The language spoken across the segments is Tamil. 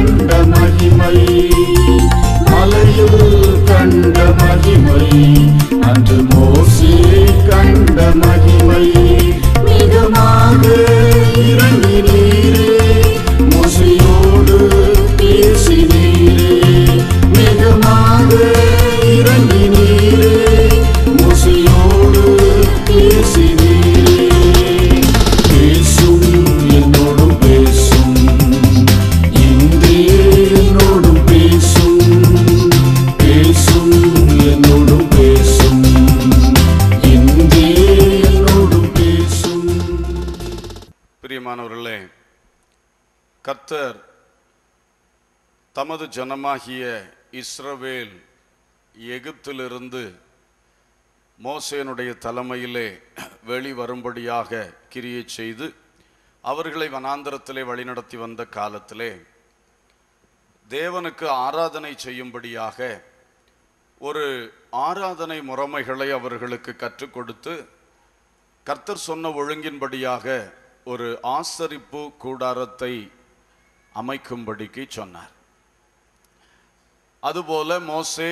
கண்ட மகிமை மலையில் கண்ட மகிமை அன்று மோசே கண்ட மகிமை மிகமாக இறங்கினீரே மோசையோடு பேசினீரே மிகமாக இறங்கினீரே மோசையோடு பேசினீரே பேசும் என்னோடும் பேசும் இன்றே என்னோடும் பேசும் பேசும் என்னோடும் பேசும் இன்றே என்னோடும் பேசும் பிரியமானவர்களே கர்த்தர் தமது ஜனமாகிய இஸ்ரவேல் எகிப்திலிருந்து மோசேனுடைய தலைமையிலே வெளிவரும்படியாக கிரியை செய்து அவர்களை வனாந்தரத்திலே வழிநடத்தி வந்த காலத்திலே தேவனுக்கு ஆராதனை செய்யும்படியாக ஒரு ஆராதனை முறைமைகளை அவர்களுக்கு கற்றுக் கொடுத்து கர்த்தர் சொன்ன ஒழுங்கின்படியாக ஒரு ஆசரிப்பு கூடாரத்தை அமைக்கும்படிக்கு சொன்னார் அதுபோல மோசே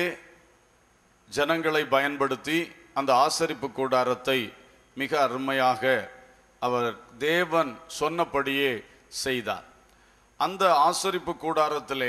ஜனங்களை பயன்படுத்தி அந்த ஆசரிப்பு கூடாரத்தை மிக அருமையாக அவர் தேவன் சொன்னபடியே செய்தார் அந்த ஆசரிப்பு கூடாரத்திலே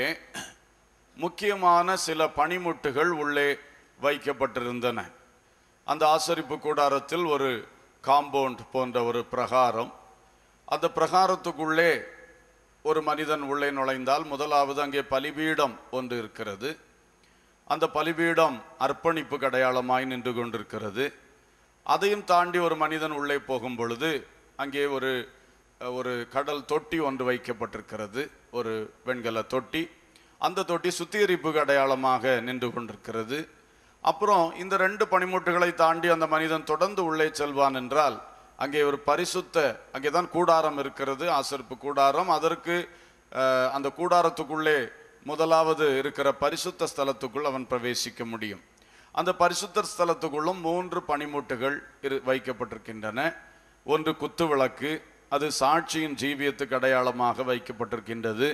முக்கியமான சில பனிமுட்டுகள் உள்ளே வைக்கப்பட்டிருந்தன அந்த ஆசரிப்பு கூடாரத்தில் ஒரு காம்பவுண்ட் போன்ற ஒரு பிரகாரம் அந்த பிரகாரத்துக்குள்ளே ஒரு மனிதன் உள்ளே நுழைந்தால் முதலாவது அங்கே பலிபீடம் ஒன்று இருக்கிறது அந்த பலிபீடம் அர்ப்பணிப்பு அடையாளமாய் நின்று கொண்டிருக்கிறது அதையும் தாண்டி ஒரு மனிதன் உள்ளே போகும் பொழுது அங்கே ஒரு ஒரு கடல் தொட்டி ஒன்று வைக்கப்பட்டிருக்கிறது ஒரு வெண்கல தொட்டி அந்த தொட்டி சுத்திகரிப்பு அடையாளமாக நின்று கொண்டிருக்கிறது அப்புறம் இந்த ரெண்டு பனிமுட்டுகளை தாண்டி அந்த மனிதன் தொடர்ந்து உள்ளே செல்வான் என்றால் அங்கே ஒரு பரிசுத்த அங்கே தான் கூடாரம் இருக்கிறது ஆசரிப்பு கூடாரம் அதற்கு அஹ், அந்த கூடாரத்துக்குள்ளே முதலாவது இருக்கிற பரிசுத்த ஸ்தலத்துக்குள் அவன் பிரவேசிக்க முடியும் அந்த பரிசுத்த ஸ்தலத்துக்குள்ளும் மூன்று பனிமுட்டுகள் இரு வைக்கப்பட்டிருக்கின்றன ஒன்று குத்து விளக்கு அது சாட்சியின் ஜீவியத்துக்கு அடையாளமாக வைக்கப்பட்டிருக்கின்றது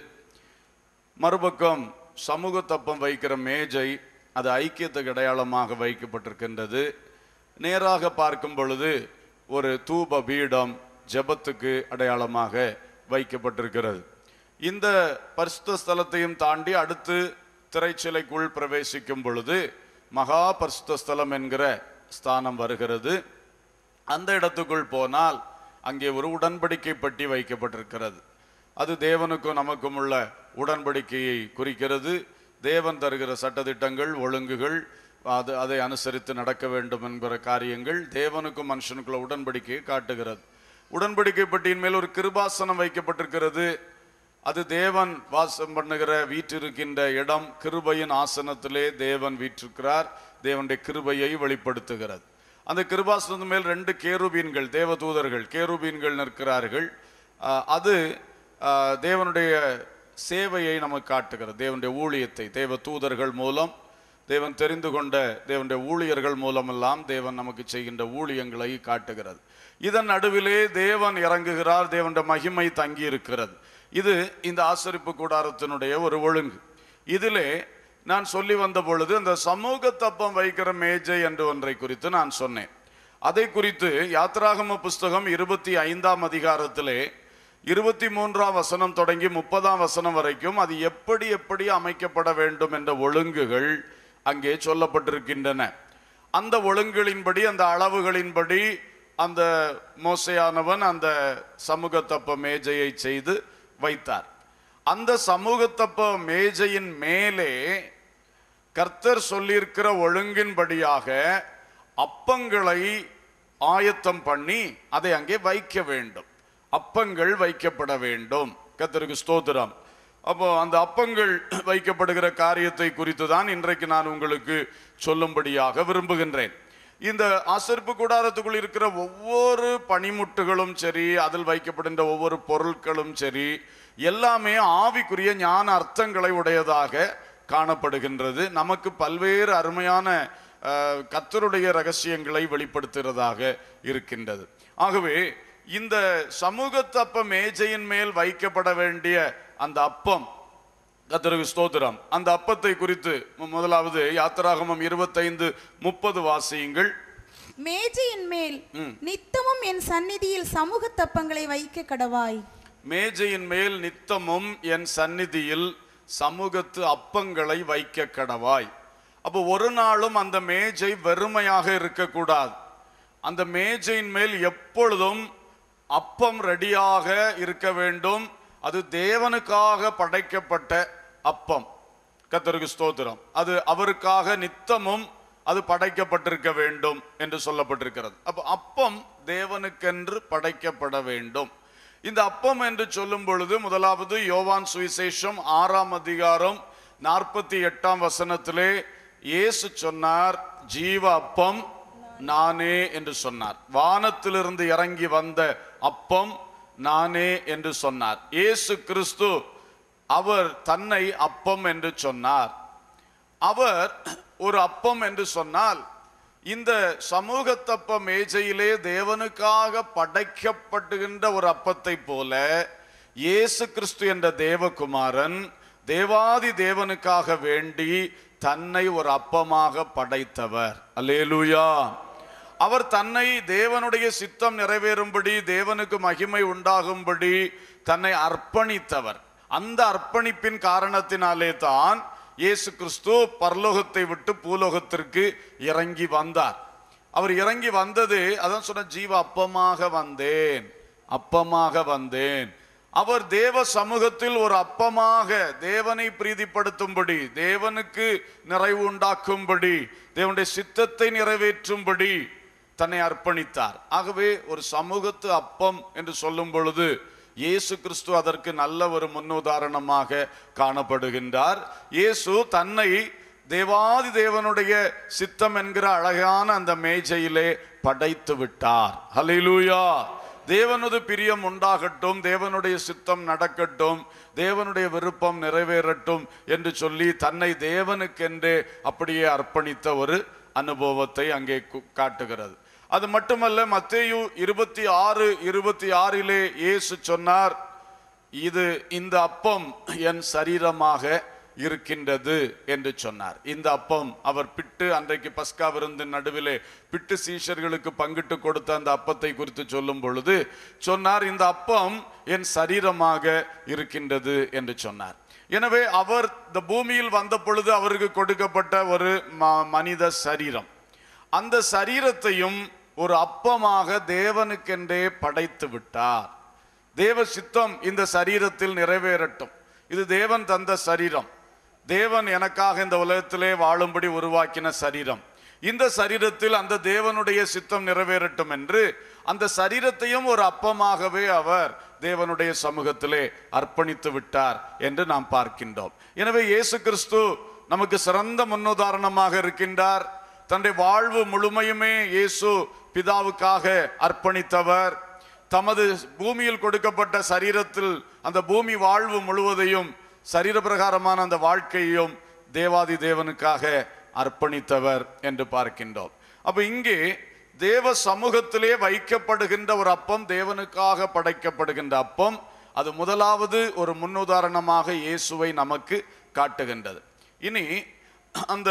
மறுபக்கம் சமூக தப்பம் வைக்கிற மேஜை அது ஐக்கியத்துக்கு அடையாளமாக வைக்கப்பட்டிருக்கின்றது நேராக பார்க்கும் பொழுது ஒரு தூப பீடம் ஜெபத்துக்கு அடையாளமாக வைக்கப்பட்டிருக்கிறது இந்த பரிசுத்த ஸ்தலத்தையும் தாண்டி அடுத்து திரைச்சிலைக்குள் பிரவேசிக்கும் பொழுது மகா பரிசுத்த ஸ்தலம் என்கிற ஸ்தானம் வருகிறது அந்த இடத்துக்குள் போனால் அங்கே ஒரு உடன்படிக்கை பட்டி வைக்கப்பட்டிருக்கிறது அது தேவனுக்கும் நமக்கும் உள்ள உடன்படிக்கையை குறிக்கிறது தேவன் தருகிற சட்டதிட்டங்கள் ஒழுங்குகள் அது அதை அனுசரித்து நடக்க வேண்டும் என்கிற காரியங்கள் தேவனுக்கும் மனுஷனுக்குள்ள உடன்படிக்கையை காட்டுகிறது உடன்படிக்கை பட்டியின் மேல் ஒரு கிருபாசனம் வைக்கப்பட்டிருக்கிறது அது தேவன் வாசம் பண்ணுகிற வீற்றிருக்கின்ற இடம் கிருபையின் ஆசனத்திலே தேவன் வீற்றிருக்கிறார் தேவனுடைய கிருபையை வெளிப்படுத்துகிறது அந்த கிருபாசனத்தின் மேல் ரெண்டு கேருபீன்கள் தேவதூதர்கள் கேருபீன்கள் நிற்கிறார்கள் ஆஹ் அது ஆஹ் தேவனுடைய சேவையை நமக்கு காட்டுகிறது தேவனுடைய ஊழியத்தை தேவ தூதர்கள் மூலம் தேவன் தெரிந்து கொண்ட தேவனுடைய ஊழியர்கள் மூலமெல்லாம் தேவன் நமக்கு செய்கின்ற ஊழியங்களை காட்டுகிறது இதன் நடுவிலே தேவன் இறங்குகிறார் தேவனுடைய மகிமை தங்கி இருக்கிறது இது இந்த ஆசரிப்பு கூடாரத்தினுடைய ஒரு ஒழுங்கு இதிலே நான் சொல்லி வந்த பொழுது அந்த சமூக தப்பம் வைக்கிற மேஜை என்று ஒன்றை குறித்து நான் சொன்னேன் அதை குறித்து யாத்ராகம புஸ்தகம் இருபத்தி ஐந்தாம் அதிகாரத்திலே இருபத்தி மூன்றாம் வசனம் தொடங்கி முப்பதாம் வசனம் வரைக்கும் அது எப்படி எப்படி அமைக்கப்பட வேண்டும் என்ற ஒழுங்குகள் அங்கே சொல்லப்பட்டிருக்கின்றன அந்த ஒழுங்குகளின்படி அந்த அளவுகளின்படி அந்த மோசையானவன் அந்த சமூகத்தப்ப மேஜையை செய்து வைத்தார் அந்த சமூகத்தப்ப மேஜையின் மேலே கர்த்தர் சொல்லியிருக்கிற ஒழுங்கின்படியாக அப்பங்களை ஆயத்தம் பண்ணி அதை அங்கே வைக்க வேண்டும் அப்பங்கள் வைக்கப்பட வேண்டும் கர்த்தருக்கு ஸ்தோத்திரம் அப்போ அந்த அப்பங்கள் வைக்கப்படுகிற காரியத்தை குறித்து தான் இன்றைக்கு நான் உங்களுக்கு சொல்லும்படியாக விரும்புகின்றேன் இந்த ஆசரிப்பு கூடாரத்துக்குள் இருக்கிற ஒவ்வொரு பனிமுட்டுகளும் சரி அதில் வைக்கப்படுகின்ற ஒவ்வொரு பொருட்களும் சரி எல்லாமே ஆவிக்குரிய ஞான அர்த்தங்களை உடையதாக காணப்படுகின்றது நமக்கு பல்வேறு அருமையான அஹ், கர்த்தருடைய ரகசியங்களை வெளிப்படுத்துகிறதாக இருக்கின்றது ஆகவே இந்த சமூகத்து அப்ப மேஜையின் மேல் வைக்கப்பட வேண்டிய அந்த அப்பம் கத்தருக்கு ஸ்தோத்திரம் அந்த அப்பத்தை குறித்து மு- முதலாவது யாத்திராகமம் இருபத்தைந்து முப்பது வாசியுங்கள் மேஜையின் மேல் நித்தமும் என் சந்நிதியில் சமூக தப்பங்களை வைக்க கடவாய் மேஜையின் மேல் நித்தமும் என் சந்நிதியில் சமூகத்து அப்பங்களை வைக்க கடவாய் அப்போ ஒரு நாளும் அந்த மேஜை வெறுமையாக இருக்கக்கூடாது அந்த மேஜையின் மேல் எப்பொழுதும் அப்பம் ரெடியாக இருக்க வேண்டும் அது தேவனுக்காக படைக்கப்பட்ட அப்பம் கத்தருக்கு ஸ்தோத்திரம் அது அவருக்காக நித்தமும் அது படைக்கப்பட்டிருக்க வேண்டும் என்று சொல்லப்பட்டிருக்கிறது அப்ப அப்பம் தேவனுக்கென்று படைக்கப்பட வேண்டும் இந்த அப்பம் என்று சொல்லும் பொழுது முதலாவது யோவான் சுவிசேஷம் ஆறாம் அதிகாரம் நாற்பத்தி எட்டாம் வசனத்திலே இயேசு சொன்னார் ஜீவ அப்பம் நானே என்று சொன்னார் வானத்திலிருந்து இறங்கி வந்த அப்பம் நானே என்று சொன்னார் இயேசு கிறிஸ்து அவர் தன்னை அப்பம் என்று சொன்னார் அவர் ஒரு அப்பம் என்று சொன்னால் இந்த சமூகத்தப்ப மேஜையிலே தேவனுக்காக படைக்கப்படுகின்ற ஒரு அப்பத்தை போல இயேசு கிறிஸ்து என்ற தேவகுமாரன் தேவாதி தேவனுக்காக வேண்டி தன்னை ஒரு அப்பமாக படைத்தவர் அல்லேலூயா அவர் தன்னை தேவனுடைய சித்தம் நிறைவேறும்படி தேவனுக்கு மகிமை உண்டாகும்படி தன்னை அர்ப்பணித்தவர் அந்த அர்ப்பணிப்பின் காரணத்தினாலே தான் இயேசு கிறிஸ்து பரலோகத்தை விட்டு பூலோகத்திற்கு இறங்கி வந்தார் அவர் இறங்கி வந்தது அதான் சொன்ன ஜீவ அப்பமாக வந்தேன் அப்பமாக வந்தேன் அவர் தேவ சமூகத்தில் ஒரு அப்பமாக தேவனை பிரீதிப்படுத்தும்படி தேவனுக்கு நிறைவு உண்டாக்கும்படி தேவனுடைய சித்தத்தை நிறைவேற்றும்படி தன்னை அர்ப்பணித்தார் ஆகவே ஒரு சமூகத்து அப்பம் என்று சொல்லும் பொழுது இயேசு கிறிஸ்து அதற்கு நல்ல ஒரு முன்னுதாரணமாக காணப்படுகின்றார் இயேசு தன்னை தேவாதி தேவனுடைய சித்தம் என்கிற அழகான அந்த மேஜையிலே படைத்து விட்டார் ஹalleluya தேவனது பிரியம் உண்டாகட்டும் தேவனுடைய சித்தம் நடக்கட்டும் தேவனுடைய விருப்பம் நிறைவேறட்டும் என்று சொல்லி தன்னை தேவனுக்கென்றே அப்படியே அர்ப்பணித்த ஒரு அனுபவத்தை அங்கே கு- காட்டுகிறது அது மட்டுமல்ல மத்தேயு இருபத்தி ஆறு இருபத்தி ஆறிலே இயேசு சொன்னார் இது இந்த அப்பம் என் சரீரமாக இருக்கின்றது என்று சொன்னார் இந்த அப்பம் அவர் பிட்டு அன்றைக்கு பஸ்கா விருந்தின் நடுவிலே பிட்டு சீஷர்களுக்கு பங்கிட்டு கொடுத்த அந்த அப்பத்தை குறித்து சொல்லும் பொழுது சொன்னார் இந்த அப்பம் என் சரீரமாக இருக்கின்றது என்று சொன்னார் எனவே அவர் இந்த பூமியில் வந்த பொழுது அவருக்கு கொடுக்கப்பட்ட ஒரு ம- மனித சரீரம் அந்த சரீரத்தையும் ஒரு அப்பமாக தேவனுக்கென்றே படைத்து விட்டார் தேவ சித்தம் இந்த சரீரத்தில் நிறைவேறட்டும் இது தேவன் தந்த சரீரம் தேவன் எனக்காக இந்த உலகத்திலே வாழும்படி உருவாக்கின சரீரம் இந்த சரீரத்தில் அந்த தேவனுடைய சித்தம் நிறைவேறட்டும் என்று அந்த சரீரத்தையும் ஒரு அப்பமாகவே அவர் தேவனுடைய சமூகத்திலே அர்ப்பணித்து விட்டார் என்று நாம் பார்க்கின்றோம் எனவே இயேசு கிறிஸ்து நமக்கு சிறந்த முன்னுதாரணமாக இருக்கின்றார் தன்னுடைய வாழ்வு முழுமையுமே இயேசு பிதாவுக்காக அர்ப்பணித்தவர் தமது பூமியில் கொடுக்கப்பட்ட சரீரத்தில் அந்த பூமி வாழ்வு முழுவதையும் சரீர பிரகாரமான அந்த வாழ்க்கையையும் தேவாதி தேவனுக்காக அர்ப்பணித்தவர் என்று பார்க்கின்றோம் அப்ப இங்கே தேவ சமூகத்திலே வைக்கப்படுகின்ற ஒரு அப்பம் தேவனுக்காக படைக்கப்படுகின்ற அப்பம் அது முதலாவது ஒரு முன்னுதாரணமாக இயேசுவை நமக்கு காட்டுகின்றது இனி அந்த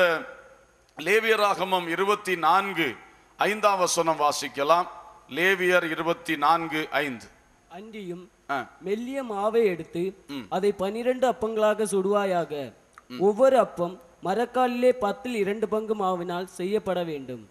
லேவியராகமம் இருபத்தி நான்கு ஐந்தாம் வசனம் வாசிக்கலாம் லேவியர் இருபத்தி நான்கு ஐந்து அன்றியும் ஆ. மெல்லிய மாவை எடுத்து அதை பனிரெண்டு அப்பங்களாக சுடுவாயாக ஒவ்வொரு அப்பம் மரக்காலிலே பத்தில் இரண்டு பங்கு மாவினால் செய்யப்பட வேண்டும்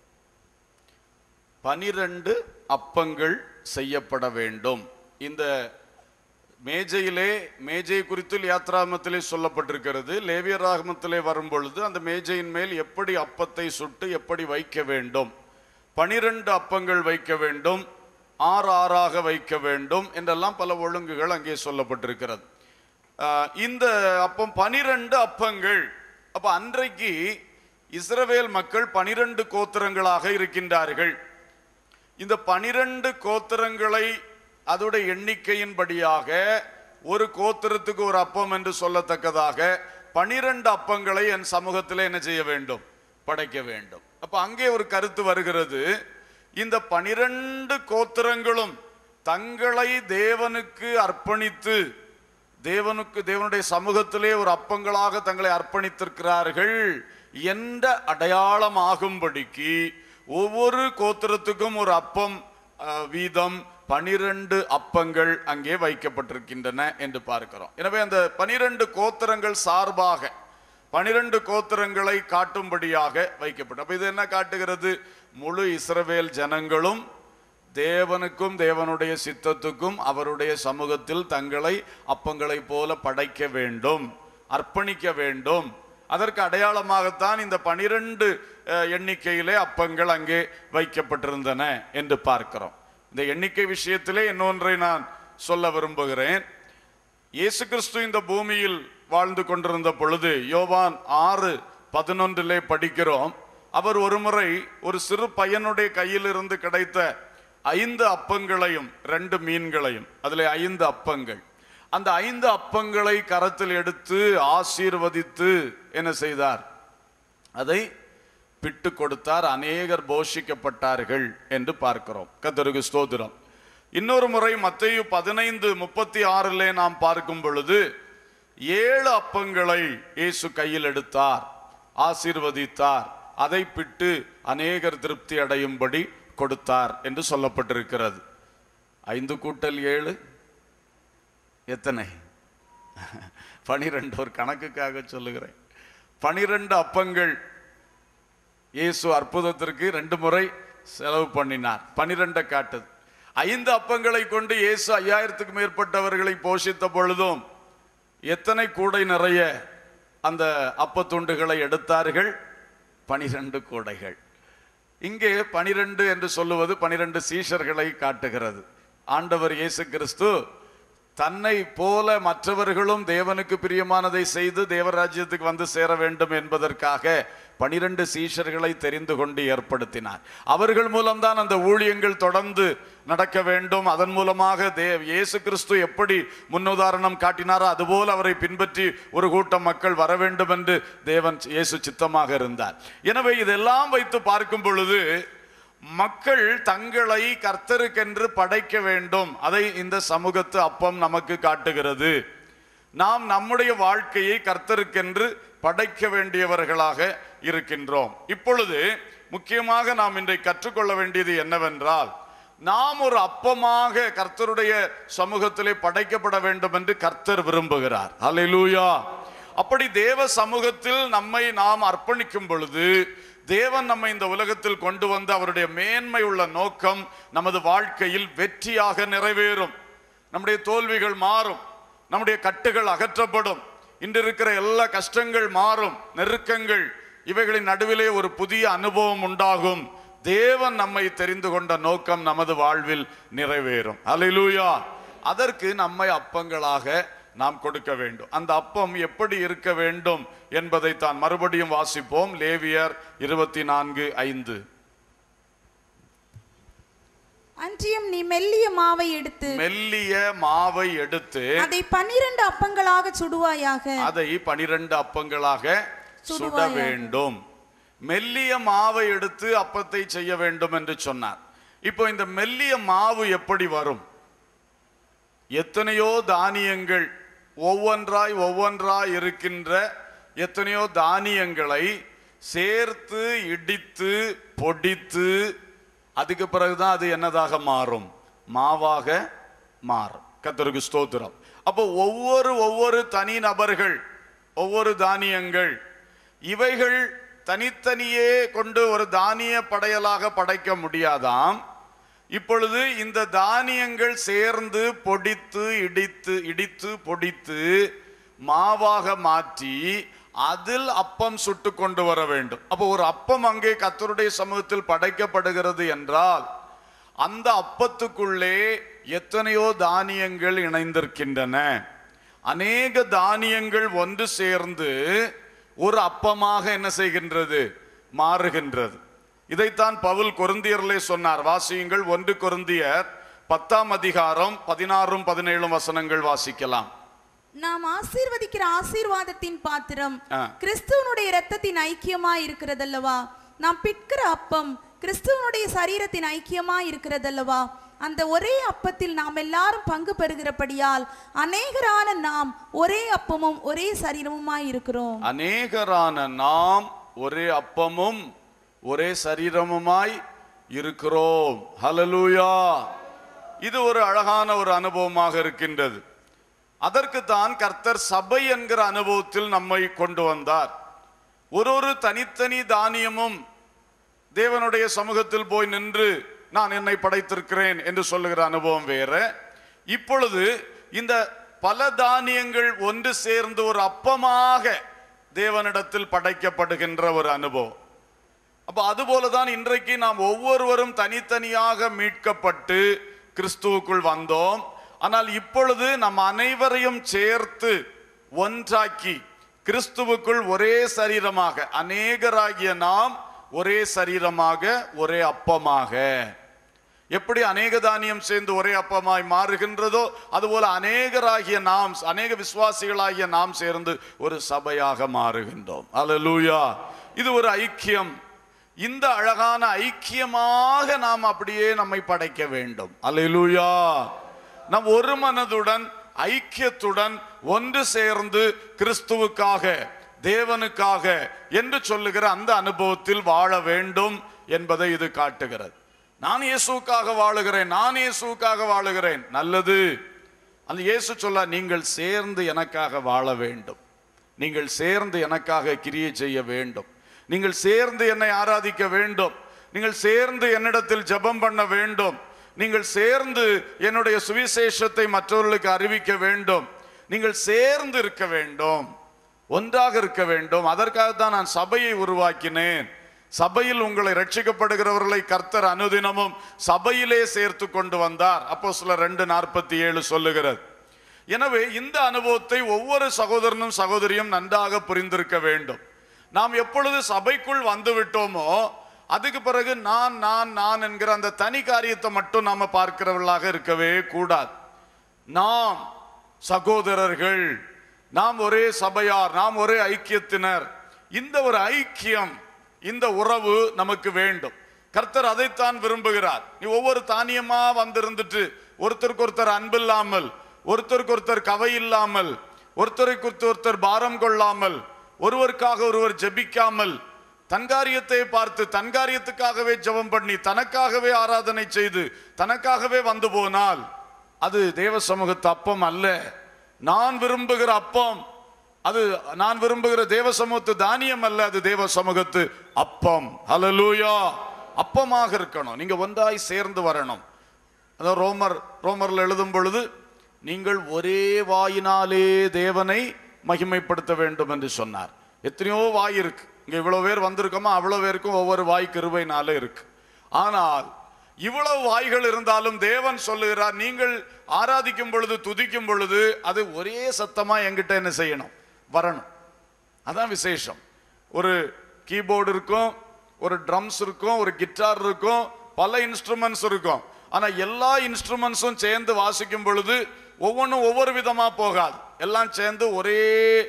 பனிரெண்டு அப்பங்கள் செய்யப்பட வேண்டும் இந்த மேஜையிலே மேஜை குறித்து யாத்ராமத்திலே சொல்லப்பட்டிருக்கிறது லேவியராகமத்திலே வரும் பொழுது அந்த மேஜையின் மேல் எப்படி அப்பத்தை சுட்டு எப்படி வைக்க வேண்டும் பனிரெண்டு அப்பங்கள் வைக்க வேண்டும் ஆறு ஆறாக வைக்க வேண்டும் என்றெல்லாம் பல ஒழுங்குகள் அங்கே சொல்லப்பட்டிருக்கிறது ஆஹ் இந்த அப்பம் பனிரெண்டு அப்பங்கள் அப்ப அன்றைக்கு இஸ்ரவேல் மக்கள் பனிரெண்டு கோத்திரங்களாக இருக்கின்றார்கள் இந்த பனிரெண்டு கோத்திரங்களை அதோடைய எண்ணிக்கையின்படியாக ஒரு கோத்திரத்துக்கு ஒரு அப்பம் என்று சொல்லத்தக்கதாக பனிரெண்டு அப்பங்களை என் சமூகத்தில் என்ன செய்ய வேண்டும் படைக்க வேண்டும் அப்ப அங்கே ஒரு கருத்து வருகிறது இந்த பனிரெண்டு கோத்திரங்களும் தங்களை தேவனுக்கு அர்ப்பணித்து தேவனுக்கு தேவனுடைய சமூகத்திலே ஒரு அப்பங்களாக தங்களை அர்ப்பணித்திருக்கிறார்கள் என்ற அடையாளமாகும்படிக்கு ஒவ்வொரு கோத்திரத்துக்கும் ஒரு அப்பம் அஹ், வீதம் பனிரெண்டு அப்பங்கள் அங்கே வைக்கப்பட்டிருக்கின்றன என்று பார்க்கிறோம் எனவே அந்த பனிரெண்டு கோத்திரங்கள் சார்பாக பனிரெண்டு கோத்திரங்களை காட்டும்படியாக வைக்கப்படும் அப்ப இது என்ன காட்டுகிறது முழு இஸ்ரவேல் ஜனங்களும் தேவனுக்கும் தேவனுடைய சித்தத்துக்கும் அவருடைய சமூகத்தில் தங்களை அப்பங்களைப் போல படைக்க வேண்டும் அர்ப்பணிக்க வேண்டும் அதற்கு அடையாளமாகத்தான் இந்த பனிரெண்டு எண்ணிக்கையிலே அப்பங்கள் அங்கே வைக்கப்பட்டிருந்தன என்று பார்க்கிறோம் இந்த எண்ணிக்கை விஷயத்திலே இன்னொன்றை நான் சொல்ல விரும்புகிறேன் இயேசு கிறிஸ்து இந்த பூமியில் வாழ்ந்து கொண்டிருந்த பொழுது யோவான் ஆறு பதினொன்றிலே படிக்கிறோம் அவர் ஒருமுறை ஒரு சிறு பையனுடைய கையிலிருந்து கிடைத்த ஐந்து அப்பங்களையும் ரெண்டு மீன்களையும் அதில் ஐந்து அப்பங்கள் அந்த ஐந்து அப்பங்களை கரத்தில் எடுத்து ஆசீர்வதித்து என்ன செய்தார் அதை பிட்டு கொடுத்தார் அநேகர் போஷிக்கப்பட்டார்கள் என்று பார்க்கிறோம் கத்தருக்கு ஸ்தோத்திரம் இன்னொரு முறை மத்தேயு பதினைந்து முப்பத்தி ஆறிலே நாம் பார்க்கும் பொழுது ஏழு அப்பங்களை இயேசு கையில் எடுத்தார் ஆசீர்வதித்தார் அதை பிட்டு அநேகர் திருப்தி அடையும்படி கொடுத்தார் என்று சொல்லப்பட்டிருக்கிறது ஐந்து கூட்டல் ஏழு எத்தனை பனிரெண்டு ஒரு கணக்குக்காக சொல்லுகிறேன் பனிரெண்டு அப்பங்கள் இயேசு அற்புதத்திற்கு ரெண்டு முறை செலவு பண்ணினார் பனிரெண்டை காட்டுது ஐந்து அப்பங்களை கொண்டு இயேசு ஐயாயிரத்துக்கு மேற்பட்டவர்களை போஷித்த பொழுதும் எத்தனை கூடை நிறைய அந்த அப்பத்துண்டுகளை எடுத்தார்கள் பனிரெண்டு கூடைகள் இங்கே பனிரெண்டு என்று சொல்லுவது பனிரெண்டு சீஷர்களை காட்டுகிறது ஆண்டவர் இயேசு கிறிஸ்து தன்னை போல மற்றவர்களும் தேவனுக்கு பிரியமானதை செய்து தேவராஜ்யத்துக்கு வந்து சேர வேண்டும் என்பதற்காக பனிரெண்டு சீஷர்களை தெரிந்து கொண்டு ஏற்படுத்தினார் அவர்கள் மூலம்தான் அந்த ஊழியங்கள் தொடர்ந்து நடக்க வேண்டும் அதன் மூலமாக தே இயேசு கிறிஸ்து எப்படி முன்னுதாரணம் காட்டினாரோ அதுபோல் அவரை பின்பற்றி ஒரு கூட்டம் மக்கள் வர வேண்டும் என்று தேவன் இயேசு சித்தமாக இருந்தார் எனவே இதெல்லாம் வைத்து பார்க்கும் பொழுது மக்கள் தங்களை கர்த்தருக்கென்று படைக்க வேண்டும் அதை இந்த சமூகத்து அப்பம் நமக்கு காட்டுகிறது நாம் நம்முடைய வாழ்க்கையை கர்த்தருக்கென்று படைக்க வேண்டியவர்களாக இருக்கின்றோம் இப்பொழுது முக்கியமாக நாம் இன்றைக்கு கற்றுக்கொள்ள வேண்டியது என்னவென்றால் நாம் ஒரு அப்பமாக கர்த்தருடைய சமூகத்திலே படைக்கப்பட வேண்டும் என்று கர்த்தர் விரும்புகிறார் அல்லேலூயா அப்படி தேவ சமூகத்தில் நம்மை நாம் அர்ப்பணிக்கும் பொழுது தேவன் நம்மை இந்த உலகத்தில் கொண்டு வந்து அவருடைய மேன்மை உள்ள நோக்கம் நமது வாழ்க்கையில் வெற்றியாக நிறைவேறும் நம்முடைய தோல்விகள் மாறும் நம்முடைய கட்டுகள் அகற்றப்படும் இன்று இருக்கிற எல்லா கஷ்டங்கள் மாறும் நெருக்கங்கள் இவைகளின் நடுவிலே ஒரு புதிய அனுபவம் உண்டாகும் தேவன் நம்மை தெரிந்து கொண்ட நோக்கம் நமது வாழ்வில் நிறைவேறும் அல்லேலூயா அதற்கு நம்மை அப்பங்களாக நாம் கொடுக்க வேண்டும் அந்த அப்பம் எப்படி இருக்க வேண்டும் என்பதை தான் மறுபடியும் வாசிப்போம் லேவியர் இருபத்தி நான்கு ஐந்து அன்றியும் நீ மெல்லிய மாவை எடுத்து மெல்லிய மாவை எடுத்து அதை பன்னிரண்டு அப்பங்களாக சுடுவாயாக அதை பனிரெண்டு அப்பங்களாக சுட சுடுவாயாக. வேண்டும் மெல்லிய மாவை எடுத்து அப்பத்தை செய்ய வேண்டும் என்று சொன்னார் இப்போ இந்த மெல்லிய மாவு எப்படி வரும் எத்தனையோ தானியங்கள் ஒவ்வொன்றாய் ஒவ்வொன்றாய் இருக்கின்ற எத்தனையோ தானியங்களை சேர்த்து இடித்து பொடித்து அதுக்கு பிறகுதான் அது என்னதாக மாறும் மாவாக மாறும் கத்தருக்கு ஸ்தோத்திரம் அப்போ ஒவ்வொரு ஒவ்வொரு தனி நபர்கள் ஒவ்வொரு தானியங்கள் இவைகள் தனித்தனியே கொண்டு ஒரு தானிய படையலாக படைக்க முடியாதாம் இப்பொழுது இந்த தானியங்கள் சேர்ந்து பொடித்து இடித்து இடித்து பொடித்து மாவாக மாற்றி அதில் அப்பம் சுட்டு கொண்டு வர வேண்டும் அப்போ ஒரு அப்பம் அங்கே கத்தருடைய சமூகத்தில் படைக்கப்படுகிறது என்றால் அந்த அப்பத்துக்குள்ளே எத்தனையோ தானியங்கள் இணைந்திருக்கின்றன அநேக தானியங்கள் ஒன்று சேர்ந்து ஒரு அப்பமாக என்ன செய்கின்றது மாறுகின்றது இதைத்தான் பவுல் கொருந்தியர்லே சொன்னார் வாசியுங்கள் ஒன்று கொருந்தியர் பத்தாம் அதிகாரம் பதினாறும் பதினேழும் வசனங்கள் வாசிக்கலாம் நாம் ஆசீர்வதிக்கிற ஆசீர்வாதத்தின் பாத்திரம் ஆ. கிறிஸ்துவனுடைய இரத்தத்தின் ஐக்கியமா இருக்கிறதல்லவா நாம் பிட்கிற அப்பம் கிறிஸ்துவனுடைய சரீரத்தின் ஐக்கியமா இருக்கிறதல்லவா அந்த ஒரே அப்பத்தில் நாம் எல்லாரும் பங்கு பெறுகிறபடியால் அநேகரான நாம் ஒரே அப்பமும் ஒரே சரீரமுமாய் இருக்கிறோம் அநேகரான நாம் ஒரே அப்பமும் ஒரே சரீரமுமாய் இருக்கிறோம் ஹalleluya இது ஒரு அழகான ஒரு அனுபவமாக இருக்கின்றது அதற்கு தான் கர்த்தர் சபை என்கிற அனுபவத்தில் நம்மை கொண்டு வந்தார் ஒரு ஒரு தனித்தனி தானியமும் தேவனுடைய சமூகத்தில் போய் நின்று நான் என்னை படைத்திருக்கிறேன் என்று சொல்லுகிற அனுபவம் வேற இப்பொழுது இந்த பல தானியங்கள் ஒன்று சேர்ந்து ஒரு அப்பமாக தேவனிடத்தில் படைக்கப்படுகின்ற ஒரு அனுபவம் அப்ப அதுபோலதான் இன்றைக்கு நாம் ஒவ்வொருவரும் தனித்தனியாக மீட்கப்பட்டு கிறிஸ்துவுக்குள் வந்தோம் ஆனால் இப்பொழுது நம் அனைவரையும் சேர்த்து ஒன்றாக்கி கிறிஸ்துவுக்குள் ஒரே சரீரமாக அநேகராகிய நாம் ஒரே சரீரமாக ஒரே அப்பமாக எப்படி அநேக தானியம் சேர்ந்து ஒரே அப்பமாய் மாறுகின்றதோ அதுபோல அநேகராகிய நாம் அநேக விசுவாசிகளாகிய நாம் சேர்ந்து ஒரு சபையாக மாறுகின்றோம் அல்லேலூயா இது ஒரு ஐக்கியம் இந்த அழகான ஐக்கியமாக நாம் அப்படியே நம்மை படைக்க வேண்டும் அல்லேலூயா நாம் ஒரு மனதுடன் ஐக்கியத்துடன் ஒன்று சேர்ந்து கிறிஸ்துவுக்காக தேவனுக்காக என்று சொல்லுகிற அந்த அனுபவத்தில் வாழ வேண்டும் என்பதை இது காட்டுகிறது நான் இயேசுவுக்காக வாழுகிறேன் நான் இயேசுவுக்காக வாழுகிறேன் நல்லது அந்த இயேசு சொல்ல நீங்கள் சேர்ந்து எனக்காக வாழ வேண்டும் நீங்கள் சேர்ந்து எனக்காக கிரியை செய்ய வேண்டும் நீங்கள் சேர்ந்து என்னை ஆராதிக்க வேண்டும் நீங்கள் சேர்ந்து என்னிடத்தில் ஜெபம் பண்ண வேண்டும் நீங்கள் சேர்ந்து என்னுடைய சுவிசேஷத்தை மற்றவர்களுக்கு அறிவிக்க வேண்டும் நீங்கள் சேர்ந்து இருக்க வேண்டும் ஒன்றாக இருக்க வேண்டும் அதற்காகத்தான் நான் சபையை உருவாக்கினேன் சபையில் உங்களை ரட்சிக்கப்படுகிறவர்களை கர்த்தர் அனுதினமும் சபையிலே சேர்த்து கொண்டு வந்தார் அப்போ சில ரெண்டு நாற்பத்தி ஏழு சொல்லுகிறது எனவே இந்த அனுபவத்தை ஒவ்வொரு சகோதரனும் சகோதரியும் நன்றாக புரிந்திருக்க வேண்டும் நாம் எப்பொழுது சபைக்குள் வந்து விட்டோமோ அதுக்கு பிறகு நான் நான் நான் என்கிற அந்த தனி காரியத்தை மட்டும் நாம பார்க்கிறவர்களாக இருக்கவே கூடாது நாம் சகோதரர்கள் நாம் ஒரே சபையார் நாம் ஒரே ஐக்கியத்தினர் இந்த ஒரு ஐக்கியம் இந்த உறவு நமக்கு வேண்டும் கர்த்தர் அதைத்தான் விரும்புகிறார் நீ ஒவ்வொரு தானியமா வந்திருந்துட்டு ஒருத்தருக்கு ஒருத்தர் அன்பில்லாமல் ஒருத்தருக்கு ஒருத்தர் கவை இல்லாமல் ஒருத்தருக்கு ஒருத்தர் பாரம் கொள்ளாமல் ஒருவருக்காக ஒருவர் ஜெபிக்காமல் தன் காரியத்தை பார்த்து தன் காரியத்துக்காகவே ஜெபம் பண்ணி தனக்காகவே ஆராதனை செய்து தனக்காகவே வந்து போனால் அது தேவ சமூகத்து அப்பம் அல்ல நான் விரும்புகிற அப்பம் அது நான் விரும்புகிற தேவ சமூகத்து தானியம் அல்ல அது தேவ சமூகத்து அப்பம் ஹalleluya அப்பமாக இருக்கணும் நீங்க ஒன்றாய் சேர்ந்து வரணும் அதான் ரோமர் ரோமர்ல எழுதும் பொழுது நீங்கள் ஒரே வாயினாலே தேவனை மகிமைப்படுத்த வேண்டும் என்று சொன்னார் எத்தனையோ வாய் இருக்கு இங்க இவ்வளவு பேர் வந்திருக்கோமோ அவ்வளவு பேருக்கும் ஒவ்வொரு வாய் கிருபைனால இருக்கு ஆனால் இவ்வளவு வாய்கள் இருந்தாலும் தேவன் சொல்லுகிறார் நீங்கள் ஆராதிக்கும் பொழுது துதிக்கும் பொழுது அது ஒரே சத்தமா என்கிட்ட என்ன செய்யணும் வரணும் அதான் விசேஷம் ஒரு கீபோர்டு இருக்கும் ஒரு ட்ரம்ஸ் இருக்கும் ஒரு கிட்டார் இருக்கும் பல இன்ஸ்ட்ருமெண்ட்ஸ் இருக்கும் ஆனா எல்லா இன்ஸ்ட்ருமெண்ட்ஸும் சேர்ந்து வாசிக்கும் பொழுது ஒவ்வொன்றும் ஒவ்வொரு விதமா போகாது எல்லாம் சேர்ந்து ஒரே